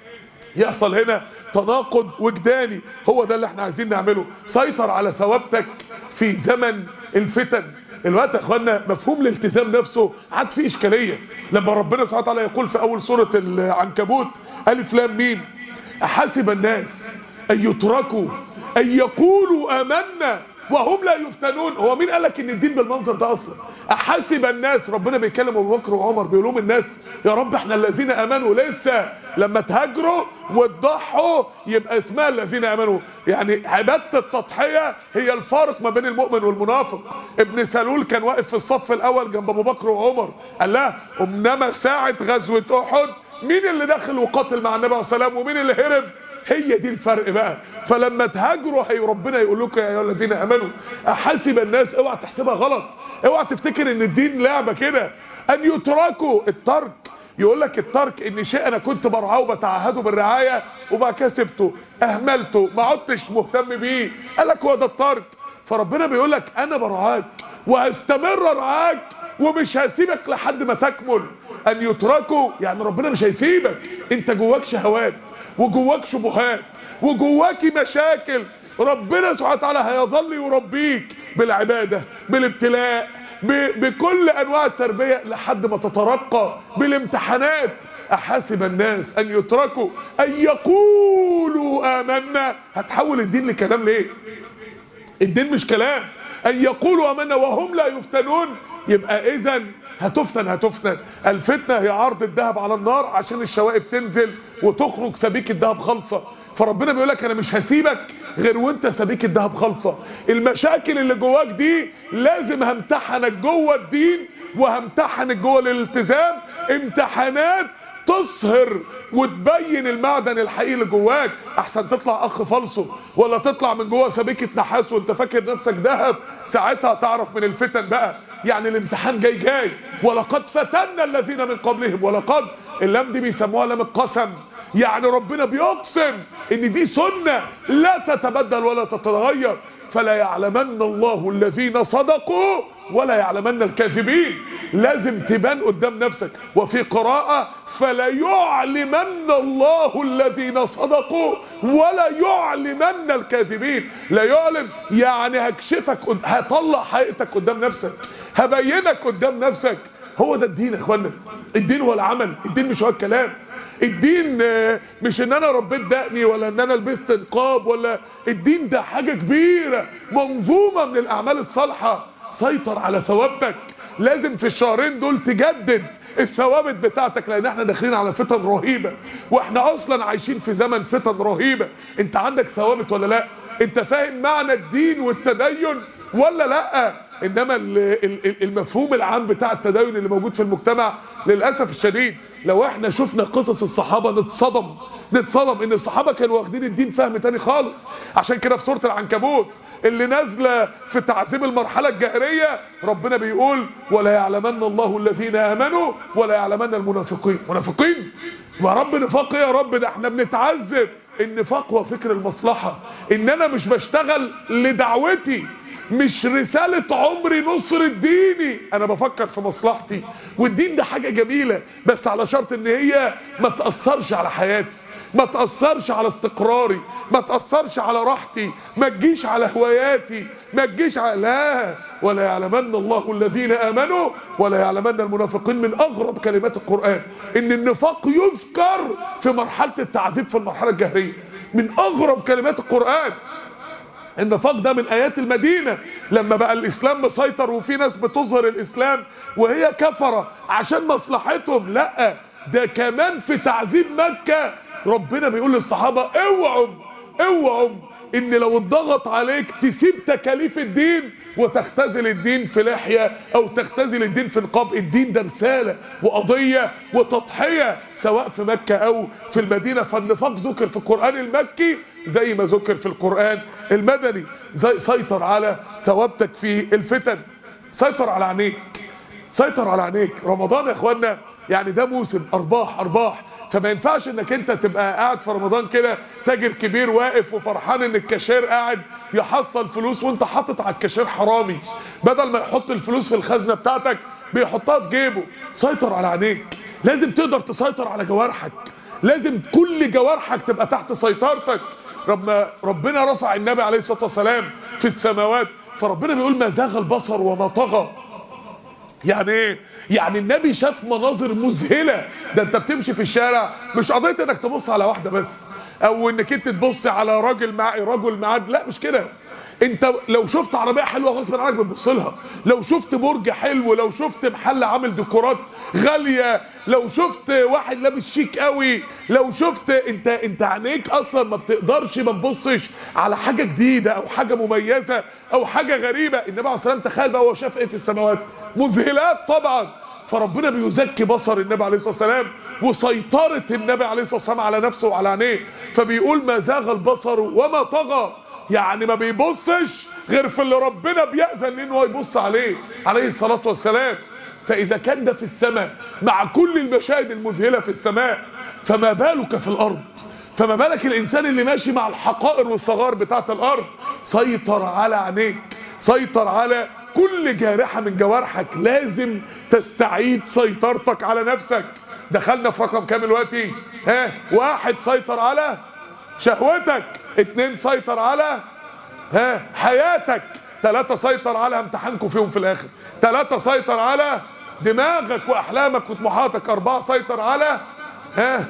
A: يحصل هنا تناقض وجداني هو ده اللي احنا عايزين نعمله سيطر على ثوابتك في زمن الفتن الوقت يا اخوانا مفهوم الالتزام نفسه عاد فيه اشكاليه لما ربنا سبحانه وتعالى يقول في اول سوره العنكبوت الف لام ميم احسب الناس ان يتركوا ان يقولوا امنا وهم لا يفتنون هو مين قال لك ان الدين بالمنظر ده اصلا احسب الناس ربنا بيكلم ابو بكر وعمر بيقول لهم الناس يا رب احنا الذين امنوا لسه لما تهاجروا وتضحوا يبقى اسمها الذين امنوا يعني عباده التضحيه هي الفارق ما بين المؤمن والمنافق ابن سلول كان واقف في الصف الاول جنب ابو بكر وعمر قال له انما ساعه غزوه احد مين اللي دخل وقاتل مع النبي عليه الصلاه والسلام ومين اللي هرب هي دي الفرق بقى فلما تهاجروا هي ربنا يقول لكم يا ايها الذين امنوا احسب الناس اوعى تحسبها غلط اوعى تفتكر ان الدين لعبه كده ان يتركوا الترك يقول لك الترك ان شيء انا كنت برعاه وبتعهده بالرعايه وبقى كسبته اهملته ما عدتش مهتم بيه قال لك هو ده الترك فربنا بيقول لك انا برعاك وهستمر ارعاك ومش هسيبك لحد ما تكمل ان يتركوا يعني ربنا مش هيسيبك انت جواك شهوات وجواك شبهات وجواكي مشاكل ربنا سبحانه وتعالى هيظل يربيك بالعباده بالابتلاء ب- بكل انواع التربيه لحد ما تترقى بالامتحانات احاسب الناس ان يتركوا ان يقولوا امنا هتحول الدين لكلام ليه الدين مش كلام ان يقولوا امنا وهم لا يفتنون يبقى اذا هتفتن هتفتن الفتنه هي عرض الذهب على النار عشان الشوائب تنزل وتخرج سبيك الذهب خالصه فربنا بيقول لك انا مش هسيبك غير وانت سبيك الذهب خالصه المشاكل اللي جواك دي لازم همتحنك جوه الدين وهمتحنك جوه الالتزام امتحانات تصهر وتبين المعدن الحقيقي اللي جواك احسن تطلع اخ فالصو ولا تطلع من جوه سبيكه نحاس وانت فاكر نفسك ذهب ساعتها تعرف من الفتن بقى يعني الامتحان جاي جاي ولقد فتنا الذين من قبلهم ولقد اللام دي بيسموها لام القسم يعني ربنا بيقسم ان دي سنه لا تتبدل ولا تتغير فلا يعلمن الله الذين صدقوا ولا يعلمن الكاذبين لازم تبان قدام نفسك وفي قراءة فلا يعلمن الله الذين صدقوا ولا يعلمن الكاذبين لا يعلم يعني هكشفك قد- هطلع حقيقتك قدام نفسك هبينك قدام نفسك هو ده الدين يا اخوانا الدين هو العمل الدين مش هو الكلام الدين آه، مش ان انا ربيت دقني ولا ان انا لبست نقاب ولا الدين ده حاجه كبيره منظومه من الاعمال الصالحه سيطر على ثوابتك لازم في الشهرين دول تجدد الثوابت بتاعتك لان احنا داخلين على فتن رهيبه واحنا اصلا عايشين في زمن فتن رهيبه انت عندك ثوابت ولا لا انت فاهم معنى الدين والتدين ولا لا انما ال- ال- ال- المفهوم العام بتاع التدين اللي موجود في المجتمع للاسف الشديد لو احنا شفنا قصص الصحابه نتصدم نتصدم ان الصحابه كانوا واخدين الدين فهم تاني خالص عشان كده في سوره العنكبوت اللي نازله في تعذيب المرحله الجاهليه ربنا بيقول ولا يعلمن الله الذين امنوا ولا يعلمن المنافقين منافقين يا رب نفاق إيه يا رب ده احنا بنتعذب النفاق هو فكر المصلحه ان انا مش بشتغل لدعوتي مش رسالة عمري نصر ديني أنا بفكر في مصلحتي والدين ده حاجة جميلة بس على شرط إن هي ما تأثرش على حياتي ما تأثرش على استقراري ما تأثرش على راحتي ما تجيش على هواياتي ما تجيش على لا ولا يعلمن الله الذين آمنوا ولا يعلمن المنافقين من أغرب كلمات القرآن إن النفاق يذكر في مرحلة التعذيب في المرحلة الجهرية من أغرب كلمات القرآن النفاق ده من ايات المدينه لما بقى الاسلام مسيطر وفي ناس بتظهر الاسلام وهي كفره عشان مصلحتهم لا ده كمان في تعذيب مكه ربنا بيقول للصحابه اوعوا اوعوا ان لو اتضغط عليك تسيب تكاليف الدين وتختزل الدين في لحيه او تختزل الدين في نقاب الدين ده رساله وقضيه وتضحيه سواء في مكه او في المدينه فالنفاق ذكر في القران المكي زي ما ذكر في القرآن المدني زي سيطر على ثوابتك في الفتن سيطر على عينيك سيطر على عينيك رمضان يا اخوانا يعني ده موسم ارباح ارباح فما ينفعش انك انت تبقى قاعد في رمضان كده تاجر كبير واقف وفرحان ان الكاشير قاعد يحصل فلوس وانت حاطط على الكاشير حرامي بدل ما يحط الفلوس في الخزنه بتاعتك بيحطها في جيبه سيطر على عينيك لازم تقدر تسيطر على جوارحك لازم كل جوارحك تبقى تحت سيطرتك رب ربنا رفع النبي عليه الصلاه والسلام في السماوات فربنا بيقول ما زاغ البصر وما طغى يعني ايه يعني النبي شاف مناظر مذهله ده انت بتمشي في الشارع مش قضيه انك تبص على واحده بس او انك انت تبص على راجل مع رجل معاك لا مش كده انت لو شفت عربيه حلوه غصب عنك بتبص لها لو شفت برج حلو لو شفت محل عامل ديكورات غاليه لو شفت واحد لابس شيك قوي لو شفت انت انت عينيك اصلا ما بتقدرش ما تبصش على حاجه جديده او حاجه مميزه او حاجه غريبه النبي عليه الصلاه والسلام تخيل بقى هو شاف ايه في السماوات مذهلات طبعا فربنا بيزكي بصر النبي عليه الصلاه والسلام وسيطره النبي عليه الصلاه والسلام على نفسه وعلى عينيه فبيقول ما زاغ البصر وما طغى يعني ما بيبصش غير في اللي ربنا بيأذن ليه ان هو يبص عليه عليه الصلاة والسلام فإذا كان ده في السماء مع كل المشاهد المذهلة في السماء فما بالك في الأرض فما بالك الإنسان اللي ماشي مع الحقائر والصغار بتاعت الأرض سيطر على عينيك سيطر على كل جارحة من جوارحك لازم تستعيد سيطرتك على نفسك دخلنا في رقم كام دلوقتي ها واحد سيطر على شهوتك اتنين سيطر على ها حياتك ثلاثة سيطر على امتحانكم فيهم في الاخر ثلاثة سيطر على دماغك واحلامك وطموحاتك اربعة سيطر على ها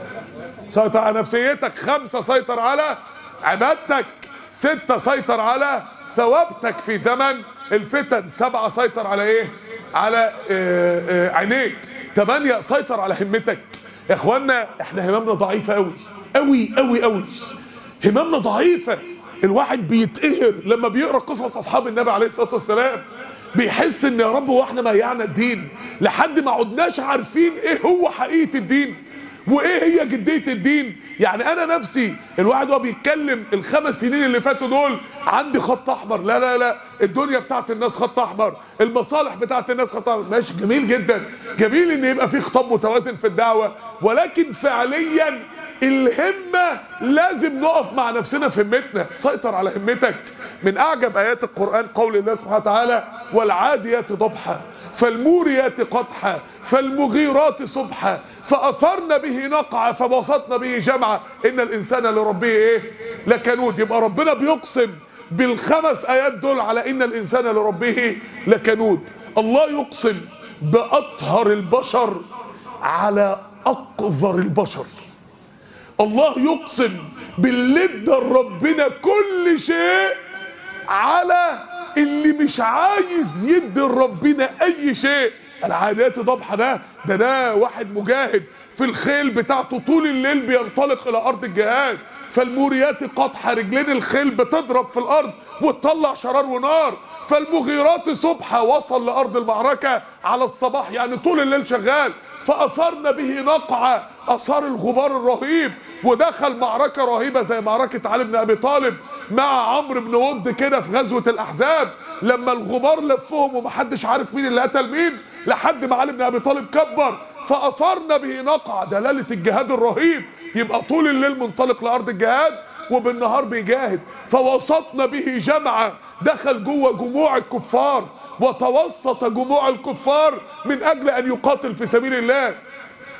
A: سيطر على نفسيتك خمسة سيطر على عبادتك ستة سيطر على ثوابتك في زمن الفتن سبعة سيطر على ايه على اه اه عينيك ثمانية سيطر على همتك يا اخوانا احنا هممنا ضعيفة قوي قوي قوي قوي هممنا ضعيفة الواحد بيتقهر لما بيقرا قصص اصحاب النبي عليه الصلاه والسلام بيحس ان يا رب هو احنا ميعنا الدين لحد ما عدناش عارفين ايه هو حقيقه الدين وايه هي جديه الدين يعني انا نفسي الواحد وهو بيتكلم الخمس سنين اللي فاتوا دول عندي خط احمر لا لا لا الدنيا بتاعت الناس خط احمر المصالح بتاعت الناس خط احمر ماشي جميل جدا جميل ان يبقى في خطاب متوازن في الدعوه ولكن فعليا الهمة لازم نقف مع نفسنا في همتنا سيطر على همتك من أعجب آيات القرآن قول الله سبحانه وتعالى والعاديات ضبحا فالموريات قدحا فالمغيرات صبحا فأثرن به نقعا فبسطن به جمعا إن الإنسان لربه إيه لكنود يبقى ربنا بيقسم بالخمس آيات دول على إن الإنسان لربه لكنود الله يقسم بأطهر البشر على أقذر البشر الله يقسم باللي ادى ربنا كل شيء على اللي مش عايز يدي ربنا اي شيء العادات ضبحة ده ده ده واحد مجاهد في الخيل بتاعته طول الليل بينطلق الى ارض الجهاد فالموريات قطحة رجلين الخيل بتضرب في الارض وتطلع شرار ونار فالمغيرات صبحة وصل لارض المعركة على الصباح يعني طول الليل شغال فاثرنا به نقعة اثار الغبار الرهيب ودخل معركة رهيبة زي معركة علي بن ابي طالب مع عمرو بن ود كده في غزوة الاحزاب لما الغبار لفهم ومحدش عارف مين اللي قتل مين لحد ما علي بن ابي طالب كبر فاثرنا به نقعة دلالة الجهاد الرهيب يبقى طول الليل منطلق لارض الجهاد وبالنهار بيجاهد فوسطنا به جمعة دخل جوه جموع الكفار وتوسط جموع الكفار من اجل ان يقاتل في سبيل الله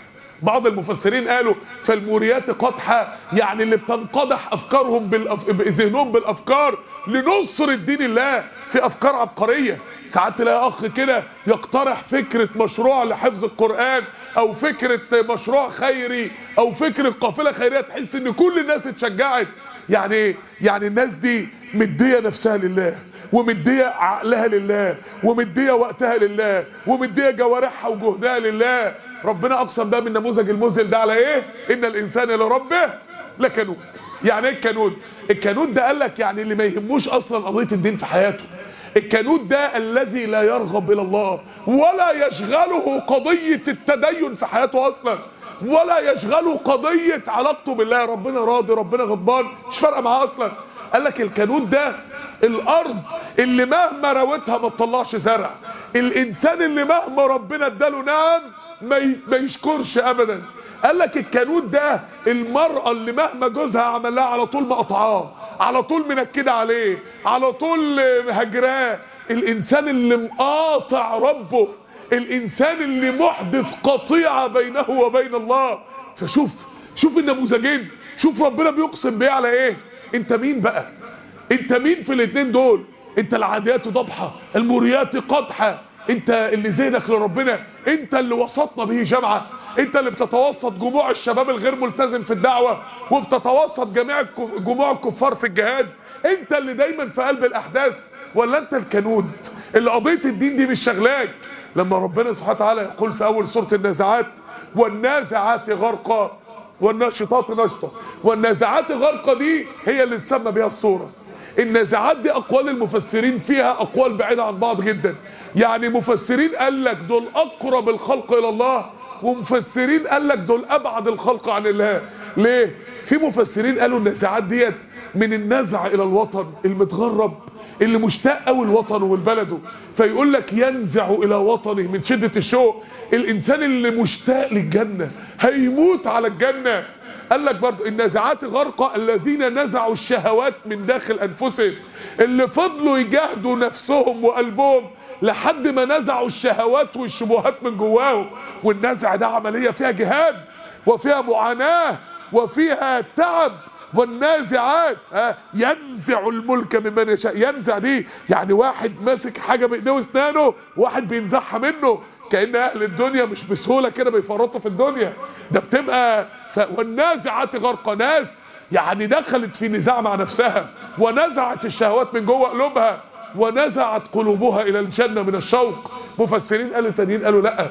A: بعض المفسرين قالوا فالموريات قدحة يعني اللي بتنقدح افكارهم بالأف... ذهنهم بالافكار لنصر دين الله في افكار عبقريه ساعات تلاقي اخ كده يقترح فكره مشروع لحفظ القران او فكره مشروع خيري او فكره قافله خيريه تحس ان كل الناس اتشجعت يعني ايه يعني الناس دي مديه نفسها لله ومديه عقلها لله ومديه وقتها لله ومديه جوارحها وجهدها لله ربنا اقسم بقى من نموذج المذهل ده على ايه ان الانسان لربه لكنود يعني ايه الكنود الكنود ده قال لك يعني اللي ما يهموش اصلا قضيه الدين في حياته الكنود ده الذي لا يرغب الى الله ولا يشغله قضيه التدين في حياته اصلا ولا يشغله قضيه علاقته بالله ربنا راضي ربنا غضبان مش فارقه معاه اصلا قال لك الكنود ده الارض اللي مهما روتها ما تطلعش زرع الانسان اللي مهما ربنا اداله نعم ما ما يشكرش ابدا قال لك الكنود ده المرأة اللي مهما جوزها عمل لها على طول مقطعاه على طول منكدة عليه على طول هجراه الانسان اللي مقاطع ربه الانسان اللي محدث قطيعة بينه وبين الله فشوف شوف النموذجين شوف ربنا بيقسم بيه على ايه انت مين بقى انت مين في الاثنين دول انت العاديات ضبحة الموريات قدحة انت اللي ذهنك لربنا انت اللي وسطنا به جامعة انت اللي بتتوسط جموع الشباب الغير ملتزم في الدعوة وبتتوسط جميع الكف... جموع الكفار في الجهاد انت اللي دايما في قلب الاحداث ولا انت الكنود اللي قضية الدين دي مش شغلاك لما ربنا سبحانه وتعالى يقول في اول سورة النازعات والنازعات غرقا والناشطات نشطة والنازعات غرقا دي هي اللي تسمى بها الصورة النازعات دي اقوال المفسرين فيها اقوال بعيدة عن بعض جدا يعني مفسرين قال لك دول اقرب الخلق الى الله ومفسرين قال لك دول ابعد الخلق عن الله ليه في مفسرين قالوا النازعات ديت من النزع الى الوطن المتغرب اللي مشتاق قوي لوطنه ولبلده فيقول لك ينزع الى وطنه من شده الشوق الانسان اللي مشتاق للجنه هيموت على الجنه قال لك برضو النازعات غرقى الذين نزعوا الشهوات من داخل انفسهم اللي فضلوا يجاهدوا نفسهم وقلبهم لحد ما نزعوا الشهوات والشبهات من جواهم والنزع ده عمليه فيها جهاد وفيها معاناه وفيها تعب والنازعات ها ينزع الملك ممن يشاء ينزع دي يعني واحد ماسك حاجه بايديه واسنانه واحد بينزعها منه كان اهل الدنيا مش بسهوله كده بيفرطوا في الدنيا ده بتبقى ف... والنازعات غرق ناس يعني دخلت في نزاع مع نفسها ونزعت الشهوات من جوه قلوبها ونزعت قلوبها الى الجنه من الشوق مفسرين قالوا تانيين قالوا لا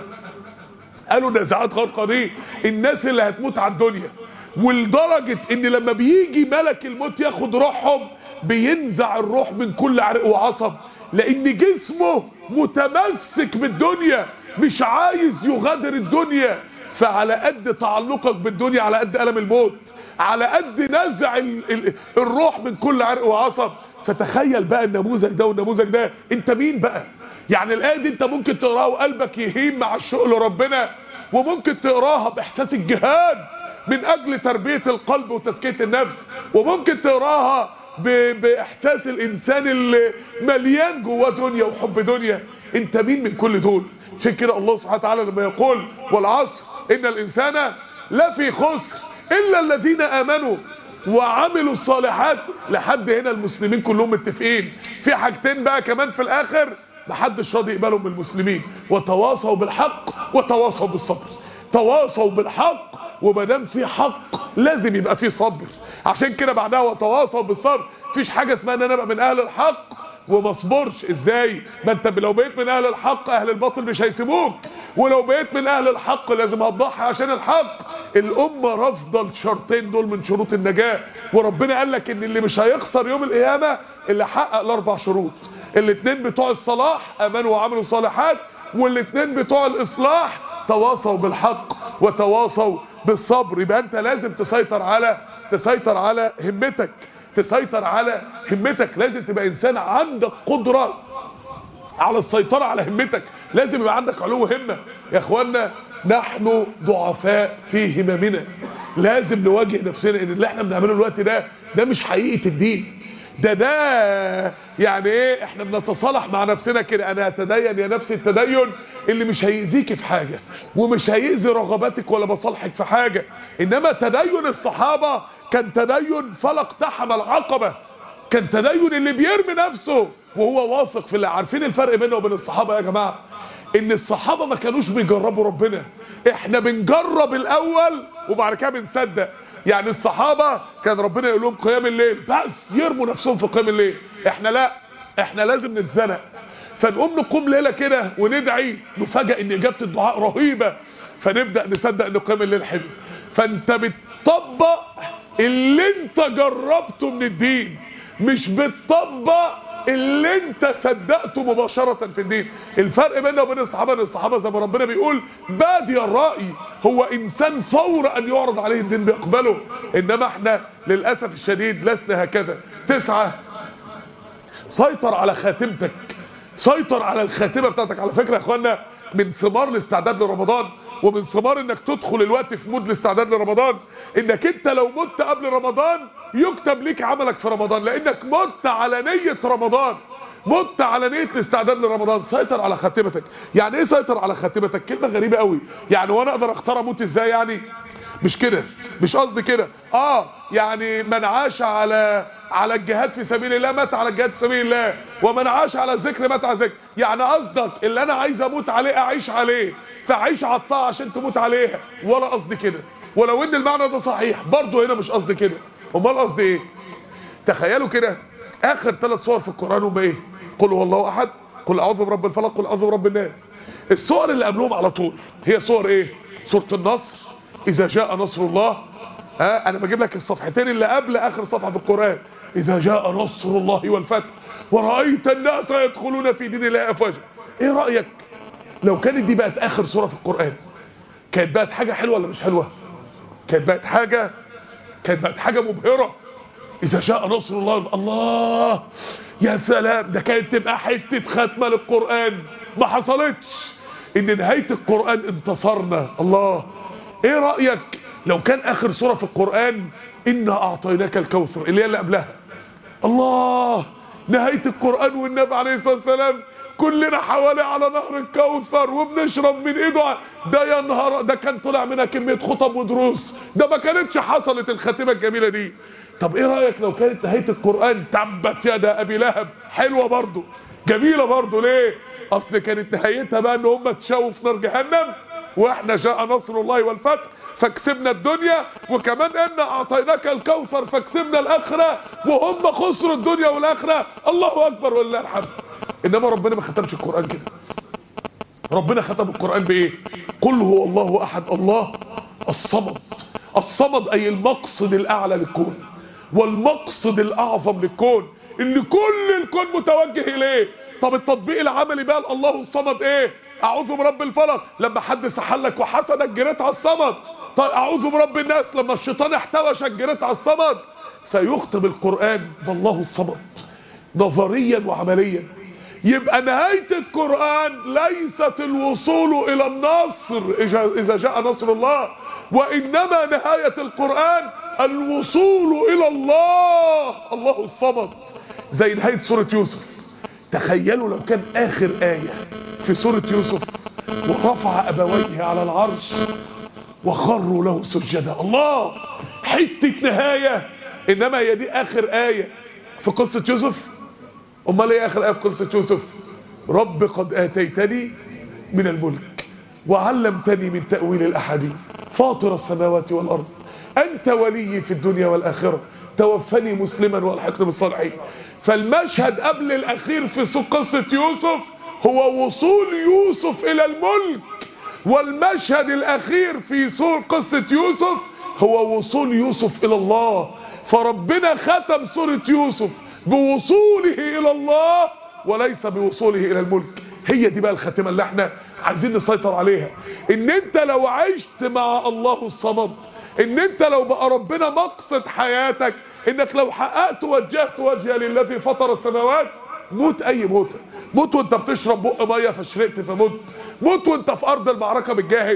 A: قالوا نزعات غرقة دي الناس اللي هتموت على الدنيا ولدرجة ان لما بيجي ملك الموت ياخد روحهم بينزع الروح من كل عرق وعصب لان جسمه متمسك بالدنيا مش عايز يغادر الدنيا فعلى قد تعلقك بالدنيا على قد ألم الموت على قد نزع ال ال الروح من كل عرق وعصب فتخيل بقى النموذج ده والنموذج ده انت مين بقى يعني الآية دي انت ممكن تقراها وقلبك يهيم مع الشوق لربنا وممكن تقراها بإحساس الجهاد من أجل تربية القلب وتزكية النفس وممكن تقراها ب- بإحساس الإنسان اللي مليان جواه دنيا وحب دنيا انت مين من كل دول عشان كده الله سبحانه وتعالى لما يقول والعصر إن الإنسان لفي خسر إلا الذين آمنوا وعملوا الصالحات لحد هنا المسلمين كلهم متفقين في حاجتين بقى كمان في الآخر محدش راضي يقبلهم من المسلمين وتواصوا بالحق وتواصوا بالصبر تواصوا بالحق وما دام في حق لازم يبقى في صبر عشان كده بعدها وتواصوا بالصبر مفيش حاجه اسمها ان انا ابقى من اهل الحق وما اصبرش ازاي ما انت لو بقيت من اهل الحق اهل الباطل مش هيسيبوك ولو بقيت من اهل الحق لازم هتضحي عشان الحق الامه رافضه الشرطين دول من شروط النجاه وربنا قال لك ان اللي مش هيخسر يوم القيامه اللي حقق الاربع شروط الاثنين بتوع الصلاح امنوا وعملوا صالحات والاثنين بتوع الاصلاح تواصوا بالحق وتواصوا بالصبر يبقى انت لازم تسيطر على تسيطر على همتك تسيطر على همتك لازم تبقى انسان عندك قدره على السيطرة على همتك لازم يبقى عندك علو همة يا اخوانا نحن ضعفاء في هممنا لازم نواجه نفسنا ان اللي احنا بنعمله الوقت ده ده مش حقيقة الدين ده ده يعني ايه احنا بنتصالح مع نفسنا كده انا اتدين يا نفسي التدين اللي مش هيأذيك في حاجة ومش هيأذي رغباتك ولا مصالحك في حاجة انما تدين الصحابة كان تدين فلا اقتحم العقبة كان تدين اللي بيرمي نفسه وهو واثق في الله عارفين الفرق بينه وبين الصحابة يا جماعة ان الصحابة ما كانوش بيجربوا ربنا احنا بنجرب الاول وبعد كده بنصدق يعني الصحابة كان ربنا يقول لهم قيام الليل بس يرموا نفسهم في قيام الليل احنا لا احنا لازم نتزنق فنقوم نقوم ليلة كده وندعي نفاجئ ان اجابة الدعاء رهيبة فنبدأ نصدق ان قيام الليل حلو فانت بتطبق اللي انت جربته من الدين مش بتطبق اللي انت صدقته مباشرة في الدين الفرق بيننا وبين الصحابة ان الصحابة زي ما ربنا بيقول بادي الرأي هو انسان فور ان يعرض عليه الدين بيقبله انما احنا للأسف الشديد لسنا هكذا تسعة سيطر على خاتمتك سيطر على الخاتمة بتاعتك على فكرة يا اخوانا من ثمار الاستعداد لرمضان ومن ثمار انك تدخل الوقت في مود الاستعداد لرمضان انك انت لو مت قبل رمضان يكتب ليك عملك في رمضان لانك مت على نية رمضان مت على نية الاستعداد لرمضان سيطر على خاتمتك يعني ايه سيطر على خاتمتك كلمة غريبة قوي يعني وانا اقدر اختار اموت ازاي يعني مش كده مش قصدي كده اه يعني من عاش على على الجهاد في سبيل الله مات على الجهاد في سبيل الله ومن عاش على الذكر مات على الذكر يعني قصدك اللي انا عايز اموت عليه اعيش عليه فعيش على الطاعه عشان تموت عليها ولا قصدي كده ولو ان المعنى ده صحيح برضه هنا مش قصدي كده امال قصدي ايه تخيلوا كده اخر ثلاث صور في القران هم ايه قل هو الله احد قل اعوذ برب الفلق قل اعوذ برب الناس الصور اللي قبلهم على طول هي صور ايه سوره النصر اذا جاء نصر الله ها انا بجيب لك الصفحتين اللي قبل اخر صفحه في القران اذا جاء نصر الله والفتح ورايت الناس يدخلون في دين الله افواجا ايه رايك لو كانت دي بقت اخر سوره في القران كانت بقت حاجه حلوه ولا مش حلوه كانت بقت حاجه كانت بقت حاجه مبهره اذا جاء نصر الله الله يا سلام ده كانت تبقى حته ختمه للقران ما حصلتش ان نهايه القران انتصرنا الله ايه رايك لو كان اخر سوره في القران انا اعطيناك الكوثر اللي هي اللي قبلها الله نهايه القران والنبي عليه الصلاه والسلام كلنا حوالي على نهر الكوثر وبنشرب من ايده ده يا نهار ده كان طلع منها كميه خطب ودروس ده ما كانتش حصلت الخاتمه الجميله دي طب ايه رايك لو كانت نهايه القران تبت يدا ابي لهب حلوه برضه جميله برضه ليه اصل كانت نهايتها بقى ان هم اتشووا في نار جهنم واحنا جاء نصر الله والفتح فكسبنا الدنيا وكمان ان اعطيناك الكوثر فكسبنا الاخره وهم خسروا الدنيا والاخره الله اكبر ولله الحمد انما ربنا ما ختمش القران كده ربنا ختم القران بايه قل هو الله احد الله الصمد الصمد اي المقصد الاعلى للكون والمقصد الاعظم للكون اللي كل الكون متوجه اليه طب التطبيق العملي بقى الله الصمد ايه اعوذ برب الفلق لما حد سحلك وحسدك جريت على الصمد طيب اعوذ برب الناس لما الشيطان احتوشك جريت على الصمد فيختم القران بالله الصمد نظريا وعمليا يبقى نهاية القرآن ليست الوصول إلى النصر إذا جاء نصر الله وإنما نهاية القرآن الوصول إلى الله الله الصمد زي نهاية سورة يوسف تخيلوا لو كان آخر آية في سورة يوسف ورفع أبويه على العرش وخروا له سجدا الله حتة نهاية إنما هي دي آخر آية في قصة يوسف امال ايه اخر ايه في قصه يوسف رب قد اتيتني من الملك وعلمتني من تاويل الاحاديث فاطر السماوات والارض انت ولي في الدنيا والاخره توفني مسلما والحقني بالصالحين فالمشهد قبل الاخير في قصه يوسف هو وصول يوسف الى الملك والمشهد الاخير في سور قصه يوسف هو وصول يوسف الى الله فربنا ختم سوره يوسف بوصوله الى الله وليس بوصوله الى الملك هي دي بقى الخاتمه اللي احنا عايزين نسيطر عليها ان انت لو عشت مع الله الصمد ان انت لو بقى ربنا مقصد حياتك انك لو حققت وجهت وجهي للذي فطر السماوات موت اي موته موت وانت بتشرب بق ميه فشرقت فمت موت وانت في ارض المعركه بتجاهد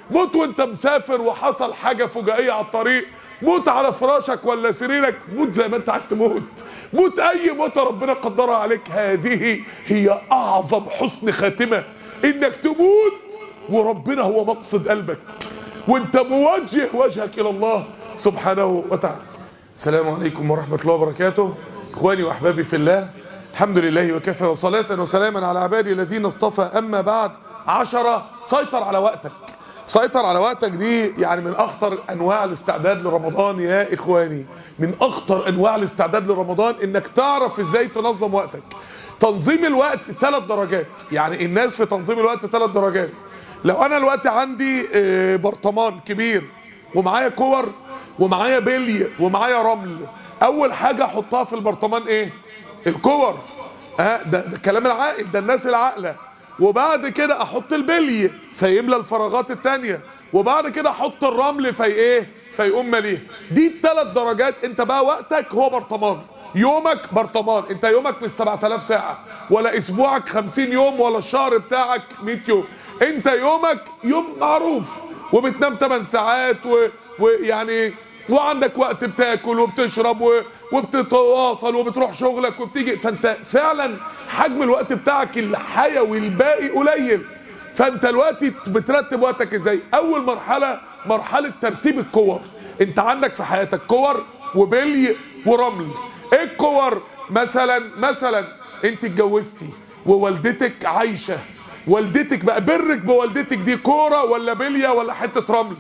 A: موت وانت مسافر وحصل حاجه فجائيه على الطريق موت على فراشك ولا سريرك موت زي ما انت عايز تموت موت اي موت ربنا قدرها عليك هذه هي اعظم حسن خاتمه انك تموت وربنا هو مقصد قلبك وانت موجه وجهك الى الله سبحانه وتعالى السلام عليكم ورحمه الله وبركاته اخواني واحبابي في الله الحمد لله وكفى وصلاة وسلاما على عبادي الذين اصطفى أما بعد عشرة سيطر على وقتك سيطر على وقتك دي يعني من أخطر أنواع الاستعداد لرمضان يا إخواني من أخطر أنواع الاستعداد لرمضان إنك تعرف إزاي تنظم وقتك تنظيم الوقت ثلاث درجات يعني الناس في تنظيم الوقت ثلاث درجات لو أنا الوقت عندي آه، برطمان كبير ومعايا كور ومعايا بلي ومعايا رمل أول حاجة أحطها في البرطمان إيه؟ الكور ها ده, ده كلام العاقل ده الناس العاقله وبعد كده احط البلي فيملى الفراغات التانية وبعد كده احط الرمل في ايه فيقوم مليه دي الثلاث درجات انت بقى وقتك هو برطمان يومك برطمان انت يومك مش 7000 ساعه ولا اسبوعك 50 يوم ولا الشهر بتاعك 100 يوم انت يومك يوم معروف وبتنام 8 ساعات و- ويعني وعندك وقت بتاكل وبتشرب و- وبتتواصل وبتروح شغلك وبتيجي فانت فعلا حجم الوقت بتاعك الحيوي الباقي قليل فانت دلوقتي بترتب وقتك ازاي اول مرحله مرحله ترتيب الكور انت عندك في حياتك كور وبلي ورمل ايه الكور مثلا مثلا انت اتجوزتي ووالدتك عايشه والدتك بقى برك بوالدتك دي كوره ولا بليه ولا حته رمل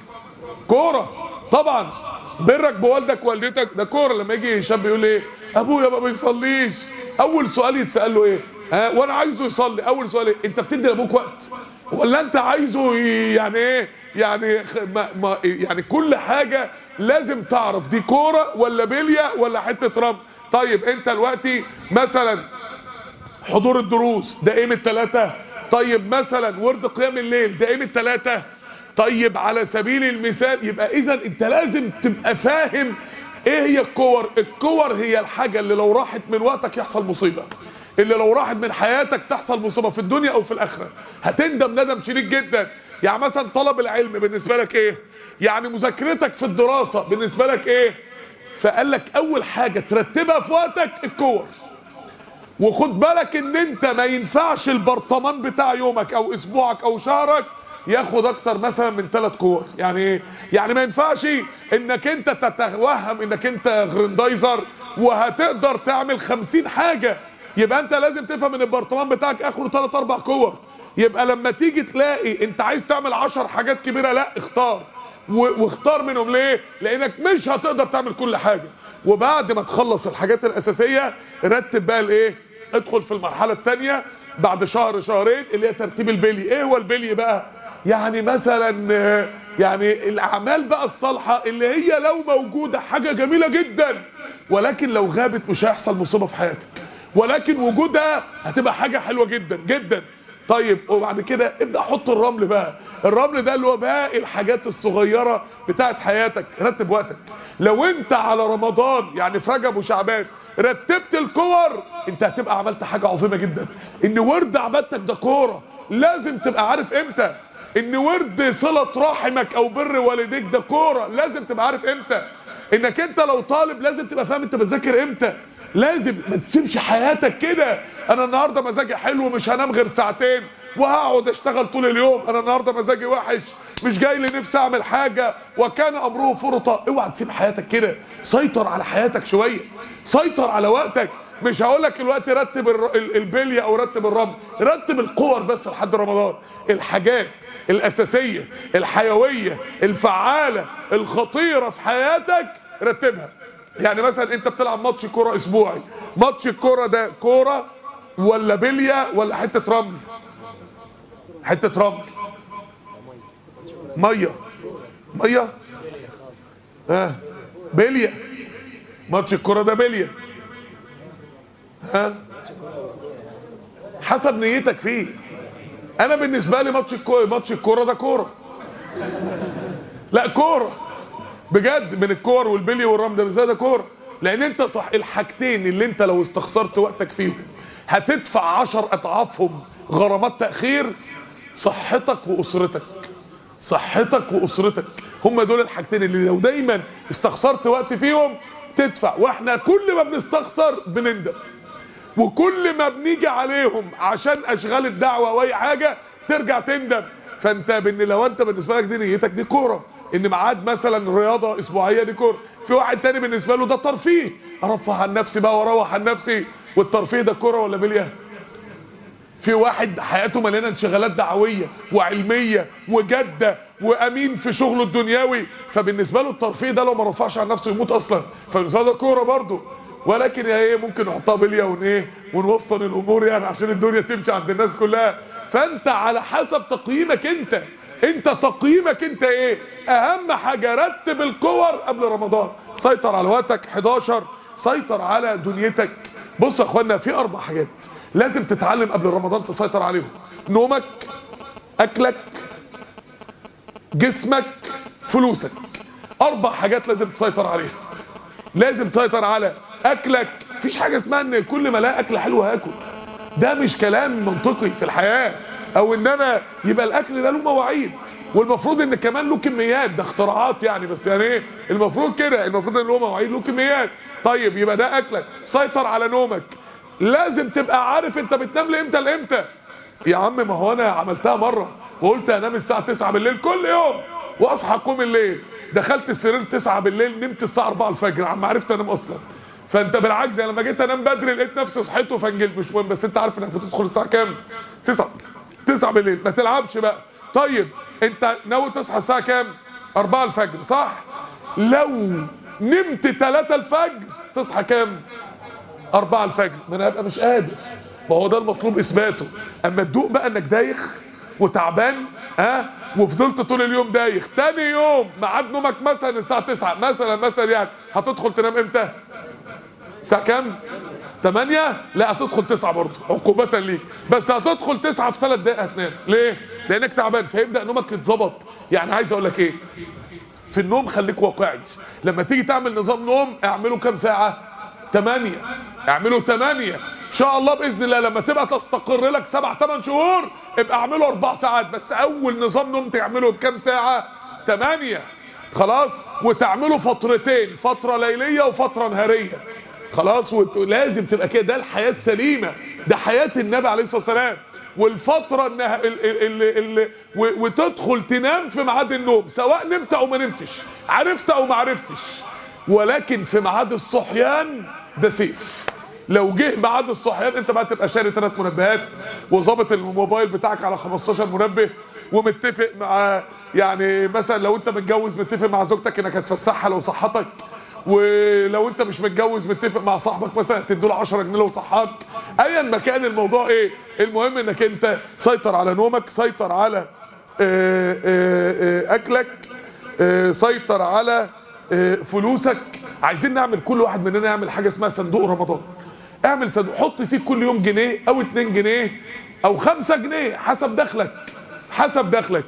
A: كوره طبعا برك بوالدك والدتك ده كوره لما يجي شاب يقول ايه ابويا ما بيصليش اول سؤال يتسال له ايه ها وانا عايزه يصلي اول سؤال ايه انت بتدي لابوك وقت ولا انت عايزه ي- يعني ايه يعني خ- ما ما يعني كل حاجه لازم تعرف دي كوره ولا بليه ولا حته رمل طيب انت دلوقتي مثلا حضور الدروس ده ايه من التلاتة طيب مثلا ورد قيام الليل ده ايه من التلاتة طيب على سبيل المثال يبقى اذا انت لازم تبقى فاهم ايه هي الكور الكور هي الحاجة اللي لو راحت من وقتك يحصل مصيبة اللي لو راحت من حياتك تحصل مصيبة في الدنيا او في الاخرة هتندم ندم شديد جدا يعني مثلا طلب العلم بالنسبة لك ايه يعني مذاكرتك في الدراسة بالنسبة لك ايه فقال لك اول حاجة ترتبها في وقتك الكور وخد بالك ان انت ما ينفعش البرطمان بتاع يومك او اسبوعك او شهرك ياخد اكتر مثلا من ثلاث كور يعني ايه يعني ما ينفعش انك انت تتوهم انك انت غرندايزر وهتقدر تعمل خمسين حاجة يبقى انت لازم تفهم ان البرطمان بتاعك اخره ثلاث اربع كور يبقى لما تيجي تلاقي انت عايز تعمل عشر حاجات كبيرة لا اختار و- واختار منهم ليه لانك مش هتقدر تعمل كل حاجة وبعد ما تخلص الحاجات الاساسية رتب بقى الايه ادخل في المرحلة الثانية بعد شهر شهرين اللي هي ترتيب البلي ايه هو البلي بقى يعني مثلا آه، يعني الاعمال بقى الصالحة اللي هي لو موجودة حاجة جميلة جدا ولكن لو غابت مش هيحصل مصيبة في حياتك ولكن وجودها هتبقى حاجة حلوة جدا جدا طيب وبعد كده ابدا حط الرمل بقى الرمل ده اللي هو باقي الحاجات الصغيره بتاعت حياتك رتب وقتك لو انت على رمضان يعني في رجب وشعبان رتبت الكور انت هتبقى عملت حاجه عظيمه جدا ان ورد عبادتك ده كوره لازم تبقى عارف امتى ان ورد صله رحمك او بر والديك ده كوره لازم تبقى عارف امتى انك انت لو طالب لازم تبقى فاهم انت بتذاكر امتى لازم ما تسيبش حياتك كده انا النهارده مزاجي حلو ومش هنام غير ساعتين وهقعد اشتغل طول اليوم انا النهارده مزاجي وحش مش جاي لي نفسي اعمل حاجه وكان امره فرطه اوعى تسيب حياتك كده سيطر على حياتك شويه سيطر على وقتك مش هقول لك الوقت رتب الر- ال- البليه او رتب الرمل رتب الكور بس لحد رمضان الحاجات الاساسيه الحيويه الفعاله الخطيره في حياتك رتبها يعني مثلا انت بتلعب ماتش كوره اسبوعي ماتش الكوره ده كوره ولا بليه ولا حته رمل حته رمل ميه ميه ها بليه ماتش الكوره ده بليه ها حسب نيتك فيه انا بالنسبه لي ماتش الكوره ماتش الكوره ده كوره لا كوره بجد من الكور والبلي والرمل ده بالنسبة لي ده كوره لان انت صح الحاجتين اللي انت لو استخسرت وقتك فيهم هتدفع عشر اضعافهم غرامات تاخير صحتك واسرتك صحتك واسرتك هم دول الحاجتين اللي لو دايما استخسرت وقت فيهم تدفع واحنا كل ما بنستخسر بنندم وكل ما بنيجي عليهم عشان اشغال الدعوه واي حاجه ترجع تندم فانت بان لو انت بالنسبه لك دي نيتك دي كوره ان ميعاد مثلا رياضه اسبوعيه دي كوره في واحد تاني بالنسبه له ده ترفيه ارفه عن نفسي بقى واروح عن نفسي والترفيه ده كوره ولا بليه في واحد حياته مليانه انشغالات دعويه وعلميه وجاده وامين في شغله الدنيوي فبالنسبه له الترفيه ده لو ما رفعش عن نفسه يموت اصلا فبالنسبه له ده كوره برضه ولكن يا ايه ممكن نحطها بليه ون ايه ونوصل الامور يعني عشان الدنيا تمشي عند الناس كلها فانت على حسب تقييمك انت انت تقييمك انت ايه اهم حاجه رتب الكور قبل رمضان سيطر على وقتك 11 سيطر على دنيتك بص يا اخوانا في اربع حاجات لازم تتعلم قبل رمضان تسيطر عليهم نومك اكلك جسمك فلوسك اربع حاجات لازم تسيطر عليها لازم تسيطر على اكلك مفيش حاجه اسمها ان كل ما الاقي اكل حلو هاكل ده مش كلام منطقي في الحياه او ان انا يبقى الاكل ده له مواعيد والمفروض ان كمان له كميات ده اختراعات يعني بس يعني ايه المفروض كده المفروض ان له مواعيد له كميات طيب يبقى ده اكلك سيطر على نومك لازم تبقى عارف انت بتنام لامتى لامتى يا عم ما هو انا عملتها مره وقلت انام الساعه 9 بالليل كل يوم واصحى اقوم الليل دخلت السرير 9 بالليل نمت الساعه 4 الفجر عم عرفت انام اصلا فانت بالعكس يعني لما جيت انام بدري لقيت نفسي صحيت وفنجلت مش مهم بس انت عارف انك بتدخل الساعه كام 9 9 بالليل ما تلعبش بقى طيب انت ناوي تصحى الساعه كام 4 الفجر صح لو نمت 3 الفجر تصحى كام 4 الفجر ما انا هبقى مش قادر ما هو ده المطلوب اثباته اما تدوق بقى انك دايخ وتعبان ها أه؟ وفضلت طول اليوم دايخ تاني يوم ميعاد نومك مثلا الساعه 9 مثلا مثلا يعني هتدخل تنام امتى الساعه كام 8 لا هتدخل 9 برضه عقوبة ليك بس هتدخل 9 في 3 دقايق هتنام ليه لانك تعبان فيبدا نومك يتظبط يعني عايز اقول لك ايه في النوم خليك واقعي لما تيجي تعمل نظام نوم اعمله كام ساعه 8 اعمله 8 ان شاء الله باذن الله لما تبقى تستقر لك سبع ثمان شهور ابقى اعمله اربع ساعات بس اول نظام نوم تعمله بكام ساعه 8 خلاص وتعمله فترتين فتره ليليه وفتره نهاريه خلاص ولازم تبقى كده ده الحياه السليمه ده حياه النبي عليه الصلاه والسلام والفتره انها اللي اللي وتدخل تنام في ميعاد النوم سواء نمت او ما نمتش عرفت او ما عرفتش ولكن في ميعاد الصحيان ده سيف لو جه ميعاد الصحيان انت بقى تبقى شاري ثلاث منبهات وظابط الموبايل بتاعك على 15 منبه ومتفق مع يعني مثلا لو انت متجوز متفق مع زوجتك انك هتفسحها لو صحتك ولو انت مش متجوز متفق مع صاحبك مثلا تدوا له 10 جنيه لو صحاك ايا ما كان الموضوع ايه المهم انك انت سيطر على نومك سيطر على اه اه اه اكلك سيطر على فلوسك عايزين نعمل كل واحد مننا يعمل حاجه اسمها صندوق رمضان اعمل صندوق حط فيه كل يوم جنيه او 2 جنيه او 5 جنيه حسب دخلك حسب دخلك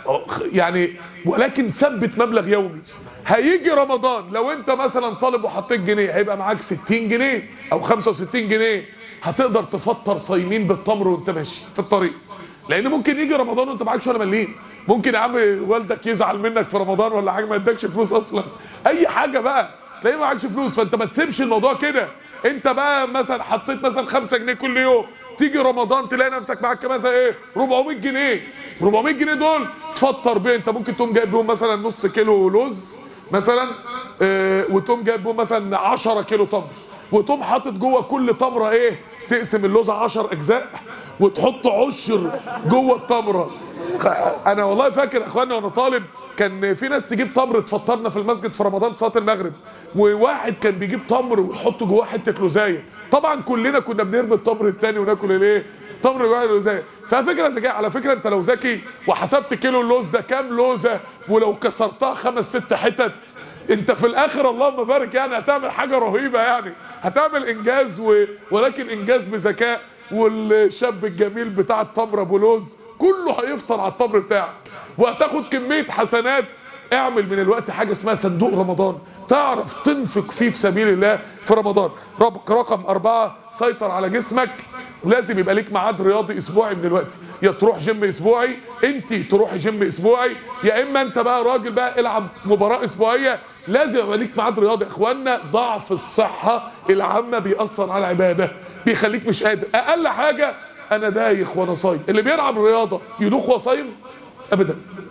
A: يعني ولكن ثبت مبلغ يومي هيجي رمضان لو انت مثلا طالب وحطيت جنيه هيبقى معاك 60 جنيه او 65 جنيه هتقدر تفطر صايمين بالتمر وانت ماشي في الطريق لان ممكن يجي رمضان وانت معكش ولا مليم ممكن يا عم والدك يزعل منك في رمضان ولا حاجه ما يدكش فلوس اصلا اي حاجه بقى تلاقيه معكش فلوس فانت ما تسيبش الموضوع كده انت بقى مثلا حطيت مثلا 5 جنيه كل يوم تيجي رمضان تلاقي نفسك معاك مثلا ايه 400 جنيه 400 جنيه دول تفطر بيه انت ممكن تقوم جايب بيهم مثلا نص كيلو لوز مثلا اه وتقوم جايب بيهم مثلا 10 كيلو تمر وتقوم حاطط جوه كل تمره ايه تقسم اللوزه 10 اجزاء وتحط عشر جوه التمره انا والله فاكر اخواني وانا طالب كان في ناس تجيب تمر تفطرنا في المسجد في رمضان في صلاه المغرب وواحد كان بيجيب تمر ويحط جواه حته لوزايه طبعا كلنا كنا بنرمي التمر الثاني وناكل الايه تمر جواه لوزايه ففكره ذكيه على فكره انت لو ذكي وحسبت كيلو اللوز ده كام لوزه ولو كسرتها خمس ست حتت انت في الاخر اللهم بارك يعني هتعمل حاجه رهيبه يعني هتعمل انجاز و... ولكن انجاز بذكاء والشاب الجميل بتاع التمر ابو لوز كله هيفطر على التمر بتاعك وهتاخد كميه حسنات اعمل من الوقت حاجه اسمها صندوق رمضان تعرف تنفق فيه في سبيل الله في رمضان رقم أربعة سيطر على جسمك لازم يبقى ليك ميعاد رياضي اسبوعي من دلوقتي يا تروح جيم اسبوعي انت تروحي جيم اسبوعي يا اما انت بقى راجل بقى العب مباراه اسبوعيه لازم يبقى ليك ميعاد رياضي يا اخوانا ضعف الصحه العامه بيأثر على العباده بيخليك مش قادر اقل حاجه انا دايخ وانا صايم اللي بيلعب رياضه يدوخ وهو صايم ابدا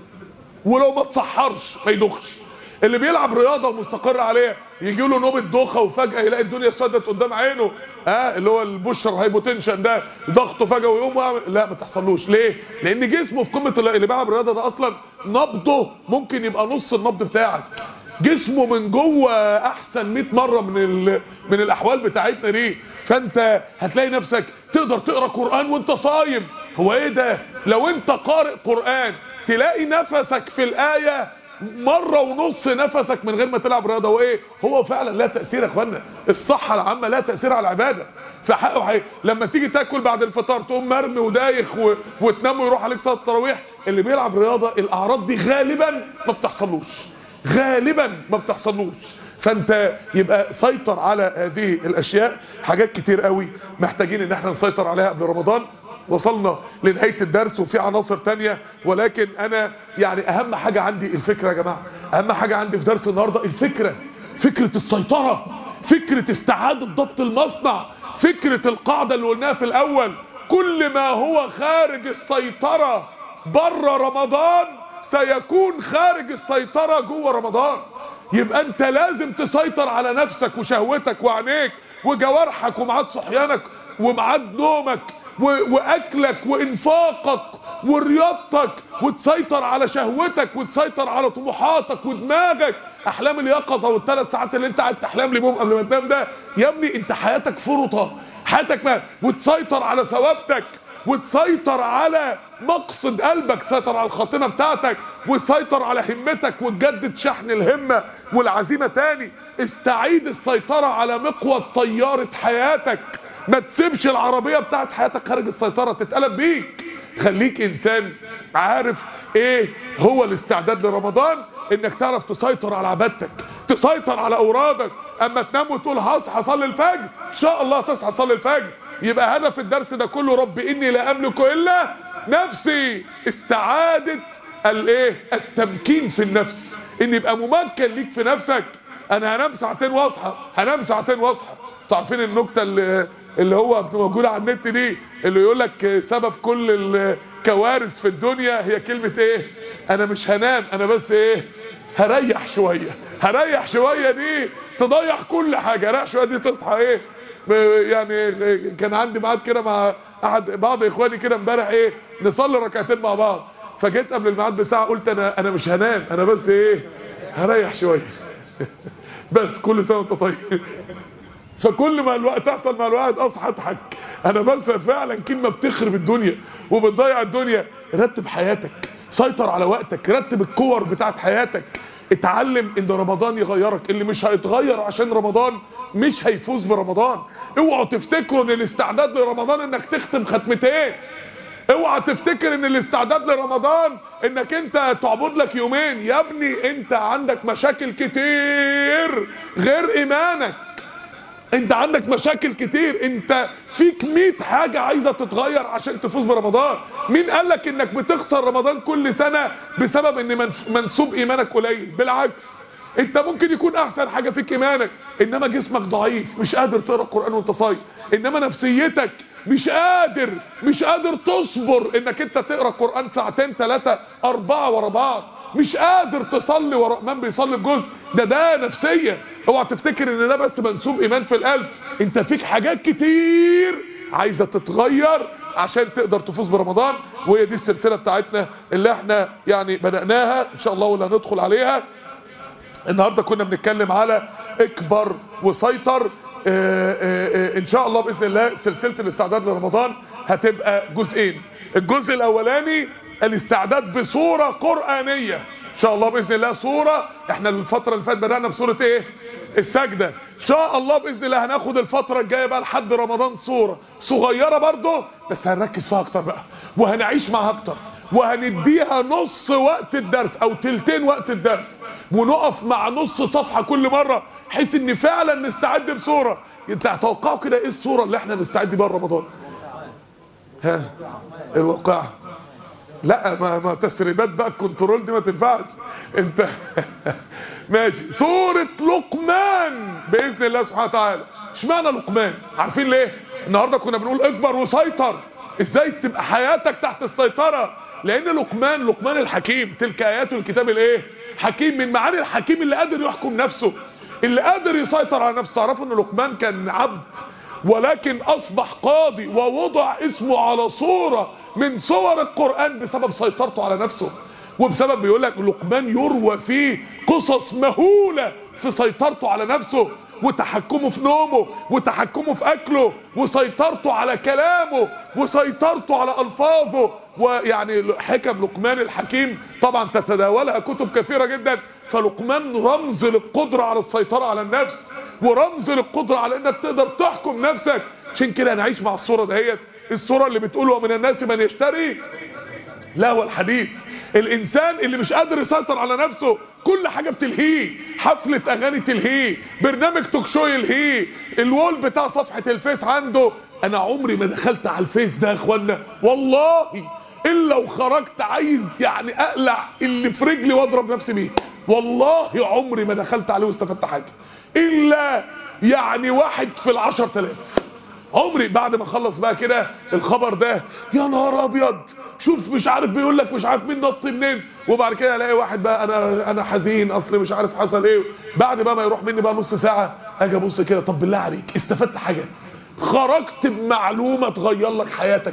A: ولو ما تصحرش ما يدوخش اللي بيلعب رياضه ومستقر عليها يجي له نوبه دوخه وفجاه يلاقي الدنيا سدت قدام عينه ها آه اللي هو البوشر هايبوتنشن ده ضغطه فجاه ويقوم ويعمل لا ما تحصلوش ليه؟ لان جسمه في قمه ال- اللي بيلعب رياضه ده اصلا نبضه ممكن يبقى نص النبض بتاعك جسمه من جوه احسن 100 مره من ال... من الاحوال بتاعتنا دي فانت هتلاقي نفسك تقدر تقرا قران وانت صايم هو ايه ده لو انت قارئ قران تلاقي نفسك في الايه مره ونص نفسك من غير ما تلعب رياضه وايه هو فعلا لا تاثير يا اخوانا الصحه العامه لا تاثير على العباده فحقه حقيقي لما تيجي تاكل بعد الفطار تقوم مرمي ودايخ و... وتنام ويروح عليك صلاه التراويح اللي بيلعب رياضه الاعراض دي غالبا ما بتحصلوش غالبا ما بتحصلوش فانت يبقى سيطر على هذه الاشياء حاجات كتير قوي محتاجين ان احنا نسيطر عليها قبل رمضان وصلنا لنهايه الدرس وفي عناصر تانية ولكن انا يعني اهم حاجه عندي الفكره يا جماعه اهم حاجه عندي في درس النهارده الفكره فكره السيطره فكره استعاده ضبط المصنع فكره القاعده اللي قلناها في الاول كل ما هو خارج السيطره بره رمضان سيكون خارج السيطره جوه رمضان يبقى انت لازم تسيطر على نفسك وشهوتك وعينيك وجوارحك وميعاد صحيانك وميعاد نومك و- واكلك وانفاقك ورياضتك وتسيطر على شهوتك وتسيطر على طموحاتك ودماغك احلام اليقظه والثلاث ساعات اللي انت قاعد تحلم لي بهم قبل ما تنام ده يا ابني انت حياتك فرطه حياتك ما وتسيطر على ثوابتك وتسيطر على مقصد قلبك تسيطر على الخاتمة بتاعتك وتسيطر على همتك وتجدد شحن الهمة والعزيمة تاني استعيد السيطرة على مقوى طيارة حياتك ما تسيبش العربية بتاعت حياتك خارج السيطرة تتقلب بيك خليك انسان عارف ايه هو الاستعداد لرمضان انك تعرف تسيطر على عبادتك تسيطر على اورادك اما تنام وتقول هصحى اصلي الفجر ان شاء الله تصحى تصلي الفجر يبقى هدف الدرس ده كله رب اني لا املك الا نفسي استعاده الايه التمكين في النفس ان يبقى ممكن ليك في نفسك انا هنام ساعتين واصحى هنام ساعتين واصحى انتوا عارفين النكته اللي اللي هو بتبقى موجوده على النت دي اللي يقول لك سبب كل الكوارث في الدنيا هي كلمه ايه انا مش هنام انا بس ايه هريح شويه هريح شويه دي تضيع كل حاجه ريح شويه دي تصحى ايه يعني كان عندي ميعاد كده مع احد بعض اخواني كده امبارح ايه نصلي ركعتين مع بعض فجيت قبل الميعاد بساعه قلت انا انا مش هنام انا بس ايه هريح شويه بس كل سنه وانت طيب فكل ما الوقت تحصل مع الواحد اصحى اضحك انا بس فعلا كلمه بتخرب الدنيا وبتضيع الدنيا رتب حياتك سيطر على وقتك رتب الكور بتاعت حياتك اتعلم ان رمضان يغيرك اللي مش هيتغير عشان رمضان مش هيفوز برمضان اوعوا تفتكروا ان الاستعداد لرمضان انك تختم ختمتين اوعى تفتكر ان الاستعداد لرمضان انك انت تعبد لك يومين يا ابني انت عندك مشاكل كتير غير ايمانك انت عندك مشاكل كتير انت فيك 100 حاجة عايزة تتغير عشان تفوز برمضان مين قال لك انك بتخسر رمضان كل سنة بسبب ان منف- منسوب ايمانك قليل بالعكس انت ممكن يكون احسن حاجة فيك ايمانك انما جسمك ضعيف مش قادر تقرا القرآن وانت صايم انما نفسيتك مش قادر مش قادر تصبر انك انت تقرا قرآن ساعتين ثلاثة اربعة ورا بعض مش قادر تصلي ورا من بيصلي بجزء ده ده نفسيه اوعى تفتكر ان ده بس منسوب ايمان في القلب انت فيك حاجات كتير عايزه تتغير عشان تقدر تفوز برمضان وهي دي السلسله بتاعتنا اللي احنا يعني بدأناها ان شاء الله واللي هندخل عليها النهارده كنا بنتكلم على اكبر وسيطر آه، آه، آه، ان شاء الله باذن الله سلسله الاستعداد لرمضان هتبقى جزئين الجزء الاولاني الاستعداد بصوره قرانيه ان شاء الله باذن الله صوره احنا الفتره اللي فاتت بدانا بصوره ايه السجده ان شاء الله باذن الله هناخد الفتره الجايه بقى لحد رمضان صوره صغيره برضه بس هنركز فيها اكتر بقى وهنعيش معاها اكتر وهنديها نص وقت الدرس او تلتين وقت الدرس ونقف مع نص صفحه كل مره بحيث ان فعلا نستعد بصوره انت هتوقعوا كده ايه الصوره اللي احنا نستعد بيها رمضان ها الواقعة لا ما ما تسريبات بقى الكنترول دي ما تنفعش انت ماشي سورة لقمان بإذن الله سبحانه وتعالى اشمعنى لقمان عارفين ليه النهارده كنا بنقول اكبر وسيطر ازاي تبقى حياتك تحت السيطرة لان لقمان لقمان الحكيم تلك ايات الكتاب الايه حكيم من معاني الحكيم اللي قادر يحكم نفسه اللي قادر يسيطر على نفسه تعرفوا ان لقمان كان عبد ولكن اصبح قاضي ووضع اسمه على صورة من صور القرآن بسبب سيطرته على نفسه وبسبب بيقول لك لقمان يروى فيه قصص مهولة في سيطرته على نفسه وتحكمه في نومه وتحكمه في اكله وسيطرته على كلامه وسيطرته على الفاظه ويعني حكم لقمان الحكيم طبعا تتداولها كتب كثيرة جدا فلقمان رمز للقدرة على السيطرة على النفس ورمز للقدرة على انك تقدر تحكم نفسك عشان كده نعيش مع الصورة دهيت الصورة اللي بتقول ومن الناس من يشتري لهو الحديث الانسان اللي مش قادر يسيطر على نفسه كل حاجه بتلهيه حفله اغاني تلهيه برنامج توك شو يلهيه الوول بتاع صفحه الفيس عنده انا عمري ما دخلت على الفيس ده يا اخوانا والله الا وخرجت عايز يعني اقلع اللي في رجلي واضرب نفسي بيه والله عمري ما دخلت عليه واستفدت حاجه الا يعني واحد في العشر تلاف عمري بعد ما اخلص بقى كده الخبر ده يا نهار ابيض شوف مش عارف بيقول لك مش عارف مين نط منين وبعد كده الاقي واحد بقى انا انا حزين اصل مش عارف حصل ايه بعد بقى ما يروح مني بقى نص ساعه اجي ابص كده طب بالله عليك استفدت حاجه خرجت بمعلومه تغير لك حياتك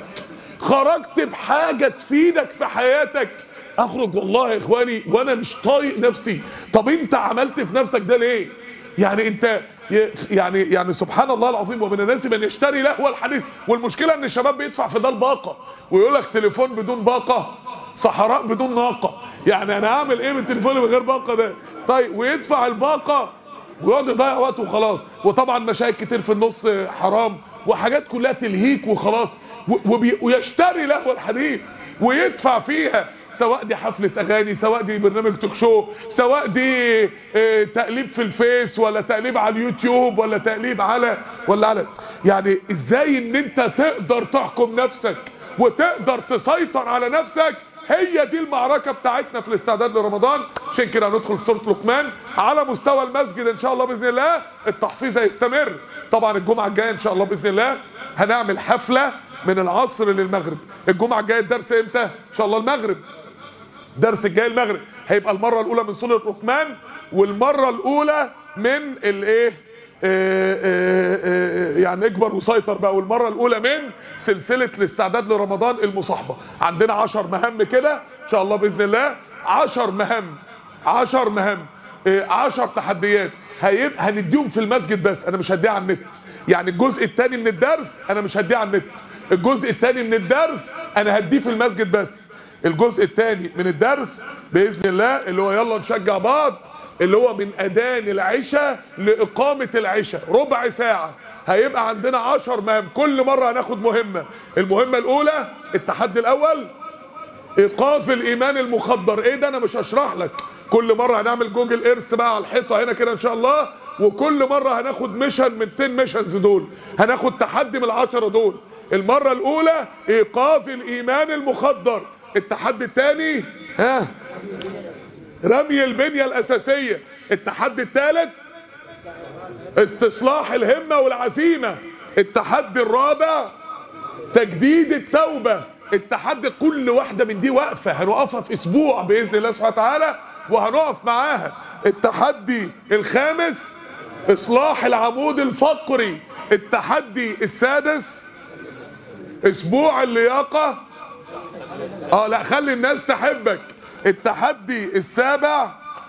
A: خرجت بحاجه تفيدك في حياتك اخرج والله يا اخواني وانا مش طايق نفسي طب انت عملت في نفسك ده ليه يعني انت يعني يعني سبحان الله العظيم ومن الناس من يشتري لهو الحديث والمشكله ان الشباب بيدفع في ده الباقه ويقول لك تليفون بدون باقه صحراء بدون ناقه يعني انا اعمل ايه من تليفوني من غير باقه ده طيب ويدفع الباقه ويقعد يضيع وقته وخلاص وطبعا مشاكل كتير في النص حرام وحاجات كلها تلهيك وخلاص وبي ويشتري لهو الحديث ويدفع فيها سواء دي حفلة أغاني سواء دي برنامج توك شو سواء دي اه تقليب في الفيس ولا تقليب على اليوتيوب ولا تقليب على ولا على يعني ازاي ان انت تقدر تحكم نفسك وتقدر تسيطر على نفسك هي دي المعركة بتاعتنا في الاستعداد لرمضان عشان كده هندخل في سورة لقمان على مستوى المسجد ان شاء الله بإذن الله التحفيظ هيستمر طبعا الجمعة الجاية ان شاء الله بإذن الله هنعمل حفلة من العصر للمغرب الجمعة الجاية الدرس امتى ان شاء الله المغرب درس الجاي المغرب هيبقى المره الاولى من سوره لقمان والمره الاولى من الايه يعني اكبر وسيطر بقى والمره الاولى من سلسله الاستعداد لرمضان المصاحبه عندنا عشر مهام كده ان شاء الله باذن الله عشر مهام عشر مهام عشر تحديات هيبقى هنديهم في المسجد بس انا مش هديها على النت يعني الجزء الثاني من الدرس انا مش هديه على النت الجزء الثاني من الدرس انا هديه في المسجد بس الجزء الثاني من الدرس باذن الله اللي هو يلا نشجع بعض اللي هو من اذان العشاء لاقامه العشاء ربع ساعه هيبقى عندنا عشر مهام كل مره هناخد مهمه المهمه الاولى التحدي الاول ايقاف الايمان المخدر ايه ده انا مش هشرح لك كل مره هنعمل جوجل ايرث بقى على الحيطه هنا كده ان شاء الله وكل مره هناخد ميشن من 10 ميشنز دول هناخد تحدي من العشره دول المره الاولى ايقاف الايمان المخدر التحدي الثاني ها رمي البنية الأساسية التحدي الثالث استصلاح الهمة والعزيمة التحدي الرابع تجديد التوبة التحدي كل واحدة من دي واقفة هنوقفها في أسبوع بإذن الله سبحانه وتعالى وهنقف معاها التحدي الخامس إصلاح العمود الفقري التحدي السادس أسبوع اللياقة اه لا خلي الناس تحبك التحدي السابع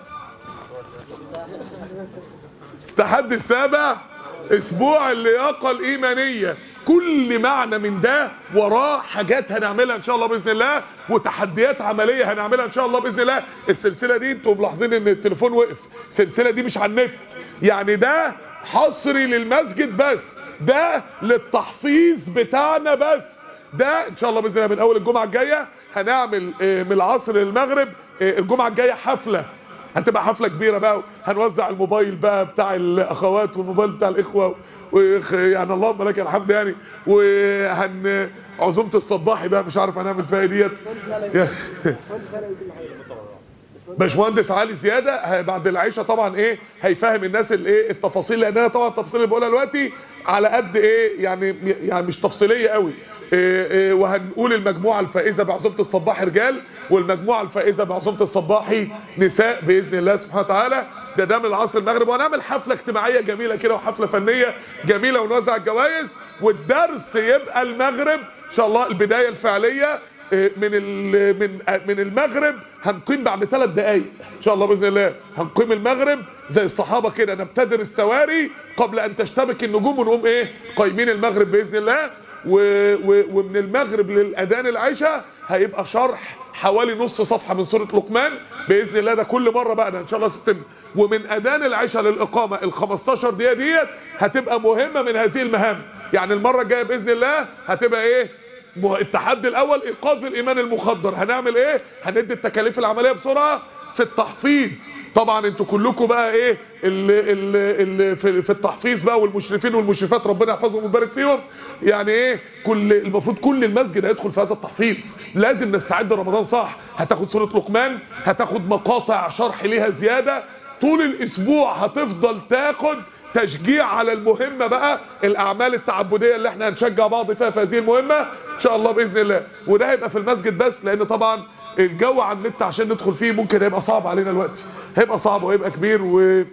A: التحدي السابع اسبوع اللياقه الايمانيه كل معنى من ده وراه حاجات هنعملها ان شاء الله باذن الله وتحديات عمليه هنعملها ان شاء الله باذن الله السلسله دي انتوا ملاحظين ان التليفون وقف السلسله دي مش على النت يعني ده حصري للمسجد بس ده للتحفيظ بتاعنا بس ده ان شاء الله باذن الله من اول الجمعه الجايه هنعمل من العصر للمغرب الجمعه الجايه حفله هتبقى حفله كبيره بقى هنوزع الموبايل بقى بتاع الاخوات والموبايل بتاع الاخوه ويخ- يعني اللهم لك الحمد يعني وهن عزومه الصباحي بقى مش عارف هنعمل فيها إيه ديت باشمهندس علي زياده ه- بعد العيشه طبعا ايه هيفهم الناس الايه التفاصيل لان انا طبعا التفاصيل اللي بقولها دلوقتي على قد ايه يعني يعني مش تفصيليه قوي إيه إيه وهنقول المجموعه الفائزه بعزومه الصباحي رجال والمجموعه الفائزه بعزومه الصباحي نساء باذن الله سبحانه وتعالى ده ده من العصر المغرب وهنعمل حفله اجتماعيه جميله كده وحفله فنيه جميله ونوزع الجوائز والدرس يبقى المغرب ان شاء الله البدايه الفعليه من ال- من من المغرب هنقيم بعد ثلاث دقائق ان شاء الله باذن الله هنقيم المغرب زي الصحابه كده نبتدر السواري قبل ان تشتبك النجوم ونقوم ايه قايمين المغرب باذن الله و و ومن المغرب للاذان العشاء هيبقى شرح حوالي نص صفحه من سوره لقمان باذن الله ده كل مره بقى ده ان شاء الله سيستم ومن اذان العشاء للاقامه ال 15 دقيقه ديت هتبقى مهمه من هذه المهام يعني المره الجايه باذن الله هتبقى ايه مه- التحدي الاول ايقاظ الايمان المخدر هنعمل ايه هندي التكاليف العمليه بسرعه في التحفيظ طبعا انتوا كلكم بقى ايه اللي, اللي, اللي في, في التحفيظ بقى والمشرفين والمشرفات ربنا يحفظهم ويبارك فيهم يعني ايه كل المفروض كل المسجد هيدخل في هذا التحفيظ لازم نستعد رمضان صح هتاخد سوره لقمان هتاخد مقاطع شرح ليها زياده طول الاسبوع هتفضل تاخد تشجيع على المهمة بقى الأعمال التعبدية اللي احنا هنشجع بعض فيها في هذه المهمة إن شاء الله بإذن الله وده هيبقى في المسجد بس لأن طبعا الجو على النت عشان ندخل فيه ممكن هيبقى صعب علينا دلوقتي هيبقى صعب وهيبقى كبير و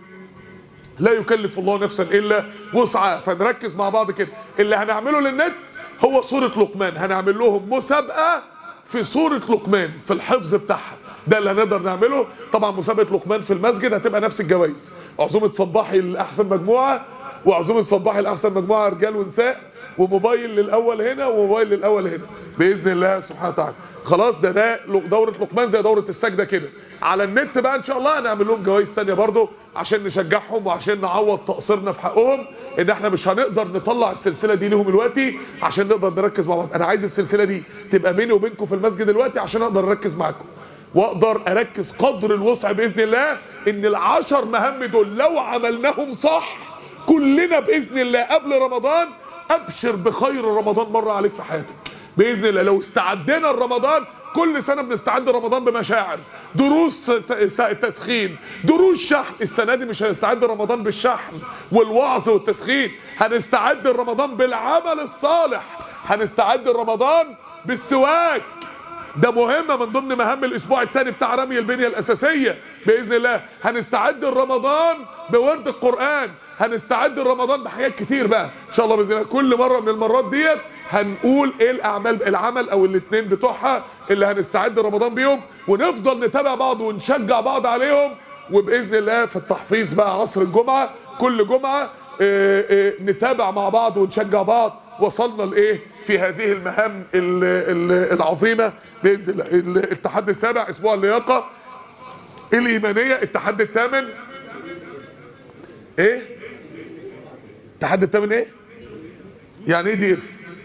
A: لا يكلف الله نفسا الا وسعها فنركز مع بعض كده اللي هنعمله للنت هو سوره لقمان هنعمل لهم مسابقه في سوره لقمان في الحفظ بتاعها ده اللي هنقدر نعمله طبعا مسابقه لقمان في المسجد هتبقى نفس الجوائز عزومه صباحي لاحسن مجموعه وعزومه صباحي لاحسن مجموعه رجال ونساء وموبايل للاول هنا وموبايل للاول هنا باذن الله سبحانه وتعالى خلاص ده ده دوره لقمان زي دوره السجده كده على النت بقى ان شاء الله هنعمل لهم جوائز تانية برضو عشان نشجعهم وعشان نعوض تقصيرنا في حقهم ان احنا مش هنقدر نطلع السلسله دي لهم دلوقتي عشان نقدر نركز مع بعض انا عايز السلسله دي تبقى بيني وبينكم في المسجد دلوقتي عشان اقدر اركز معاكم واقدر اركز قدر الوسع باذن الله ان العشر مهام دول لو عملناهم صح كلنا باذن الله قبل رمضان ابشر بخير رمضان مره عليك في حياتك باذن الله لو استعدينا لرمضان كل سنه بنستعد رمضان بمشاعر دروس ت- س- تسخين دروس شحن السنه دي مش هنستعد رمضان بالشحن والوعظ والتسخين هنستعد رمضان بالعمل الصالح هنستعد رمضان بالسواك ده مهمة من ضمن مهام الأسبوع الثاني بتاع رمي البنية الأساسية بإذن الله هنستعد لرمضان بورد القرآن هنستعد لرمضان بحاجات كتير بقى إن شاء الله بإذن الله كل مرة من المرات ديت هنقول إيه الأعمال العمل أو الاتنين بتوعها اللي هنستعد رمضان بيهم ونفضل نتابع بعض ونشجع بعض عليهم وبإذن الله في التحفيظ بقى عصر الجمعة كل جمعة آه، آه، نتابع مع بعض ونشجع بعض وصلنا لايه في هذه المهام ال- ال- العظيمه باذن الله ال- التحدي السابع اسبوع اللياقه الايمانيه التحدي الثامن ايه التحدي الثامن ايه يعني ايه دي اف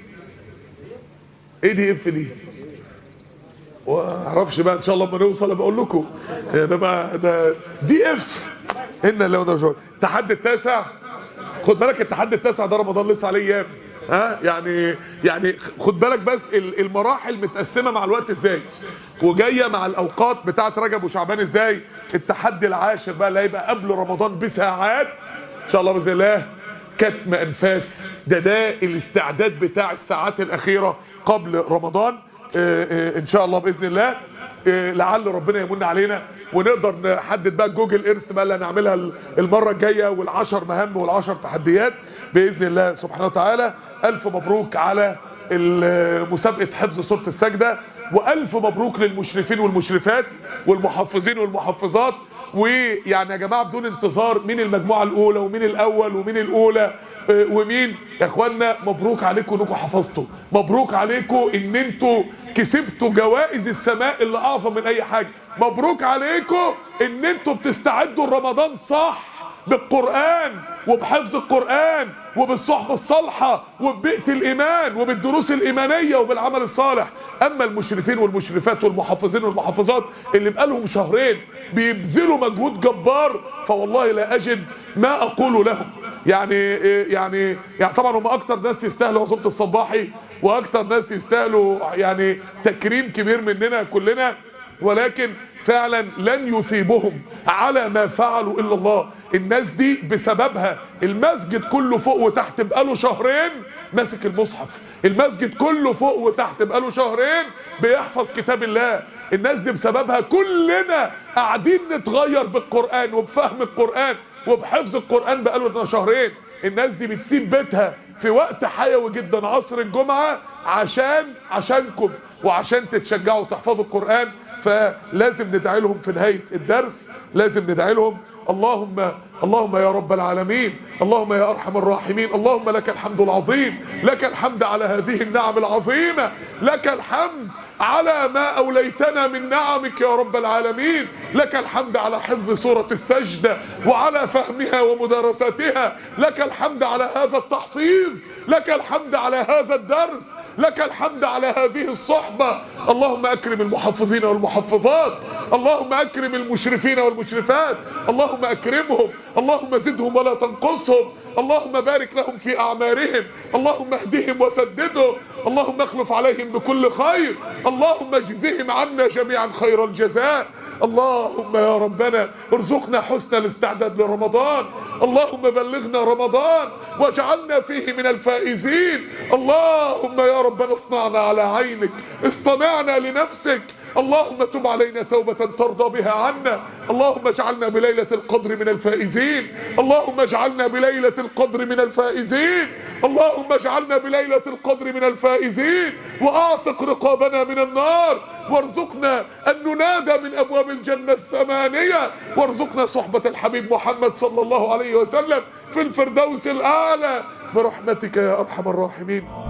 A: ايه دي اف دي واعرفش بقى ان شاء الله لما نوصل بقول لكم ده بقى ده دي اف ان لو ده شغل التحدي التاسع خد بالك التحدي التاسع ده رمضان لسه عليه ايام ها يعني يعني خد بالك بس ال- المراحل متقسمه مع الوقت ازاي وجايه مع الاوقات بتاعه رجب وشعبان ازاي التحدي العاشر بقى اللي هيبقى قبل رمضان بساعات ان شاء الله باذن الله كتم انفاس ده ده الاستعداد بتاع الساعات الاخيره قبل رمضان آه، آه، ان شاء الله باذن الله آه، لعل ربنا يمن علينا ونقدر نحدد بقى جوجل ايرث بقى اللي هنعملها المره الجايه والعشر مهام والعشر تحديات باذن الله سبحانه وتعالى الف مبروك على ال- مسابقه حفظ سوره السجده والف مبروك للمشرفين والمشرفات والمحفظين والمحفظات ويعني يا جماعه بدون انتظار مين المجموعه الاولى ومين الاول ومين الاولى آه، ومين يا اخوانا مبروك عليكم انكم حفظتوا مبروك عليكم ان انتوا كسبتوا جوائز السماء اللي اعظم من اي حاجه مبروك عليكم ان انتوا بتستعدوا لرمضان صح بالقرآن وبحفظ القرآن وبالصحبة الصالحة وببيئة الإيمان وبالدروس الإيمانية وبالعمل الصالح أما المشرفين والمشرفات والمحفظين والمحفظات اللي بقالهم شهرين بيبذلوا مجهود جبار فوالله لا أجد ما أقول لهم يعني يعني يعني طبعا هم اكتر ناس يستاهلوا عزومه الصباحي واكتر ناس يستاهلوا يعني تكريم كبير مننا كلنا ولكن فعلا لن يثيبهم على ما فعلوا الا الله الناس دي بسببها المسجد كله فوق وتحت بقاله شهرين ماسك المصحف المسجد كله فوق وتحت بقاله شهرين بيحفظ كتاب الله الناس دي بسببها كلنا قاعدين نتغير بالقرآن وبفهم القرآن وبحفظ القرآن بقاله شهرين الناس دي بتسيب بيتها في وقت حيوي جدا عصر الجمعة عشان عشانكم وعشان تتشجعوا تحفظوا القرآن فلازم ندعي لهم في نهاية الدرس لازم ندعي لهم اللهم اللهم يا رب العالمين اللهم يا ارحم الراحمين اللهم لك الحمد العظيم لك الحمد على هذه النعم العظيمه لك الحمد على ما اوليتنا من نعمك يا رب العالمين لك الحمد على حفظ سوره السجده وعلى فهمها ومدارستها لك الحمد على هذا التحفيظ لك الحمد على هذا الدرس لك الحمد على هذه الصحبه اللهم اكرم المحفظين والمحفظات اللهم اكرم المشرفين والمشرفات اللهم اكرمهم اللهم زدهم ولا تنقصهم اللهم بارك لهم في اعمارهم اللهم اهدهم وسددهم اللهم اخلف عليهم بكل خير اللهم اجزهم عنا جميعا خير الجزاء اللهم يا ربنا ارزقنا حسن الاستعداد لرمضان اللهم بلغنا رمضان واجعلنا فيه من الفائزين اللهم يا ربنا اصنعنا على عينك اصطنعنا لنفسك اللهم تب علينا توبة ترضى بها عنا اللهم اجعلنا بليلة القدر من الفائزين اللهم اجعلنا بليلة القدر من الفائزين اللهم اجعلنا بليلة القدر من الفائزين واعتق رقابنا من النار وارزقنا ان ننادى من ابواب الجنة الثمانية وارزقنا صحبة الحبيب محمد صلى الله عليه وسلم في الفردوس الاعلى برحمتك يا ارحم الراحمين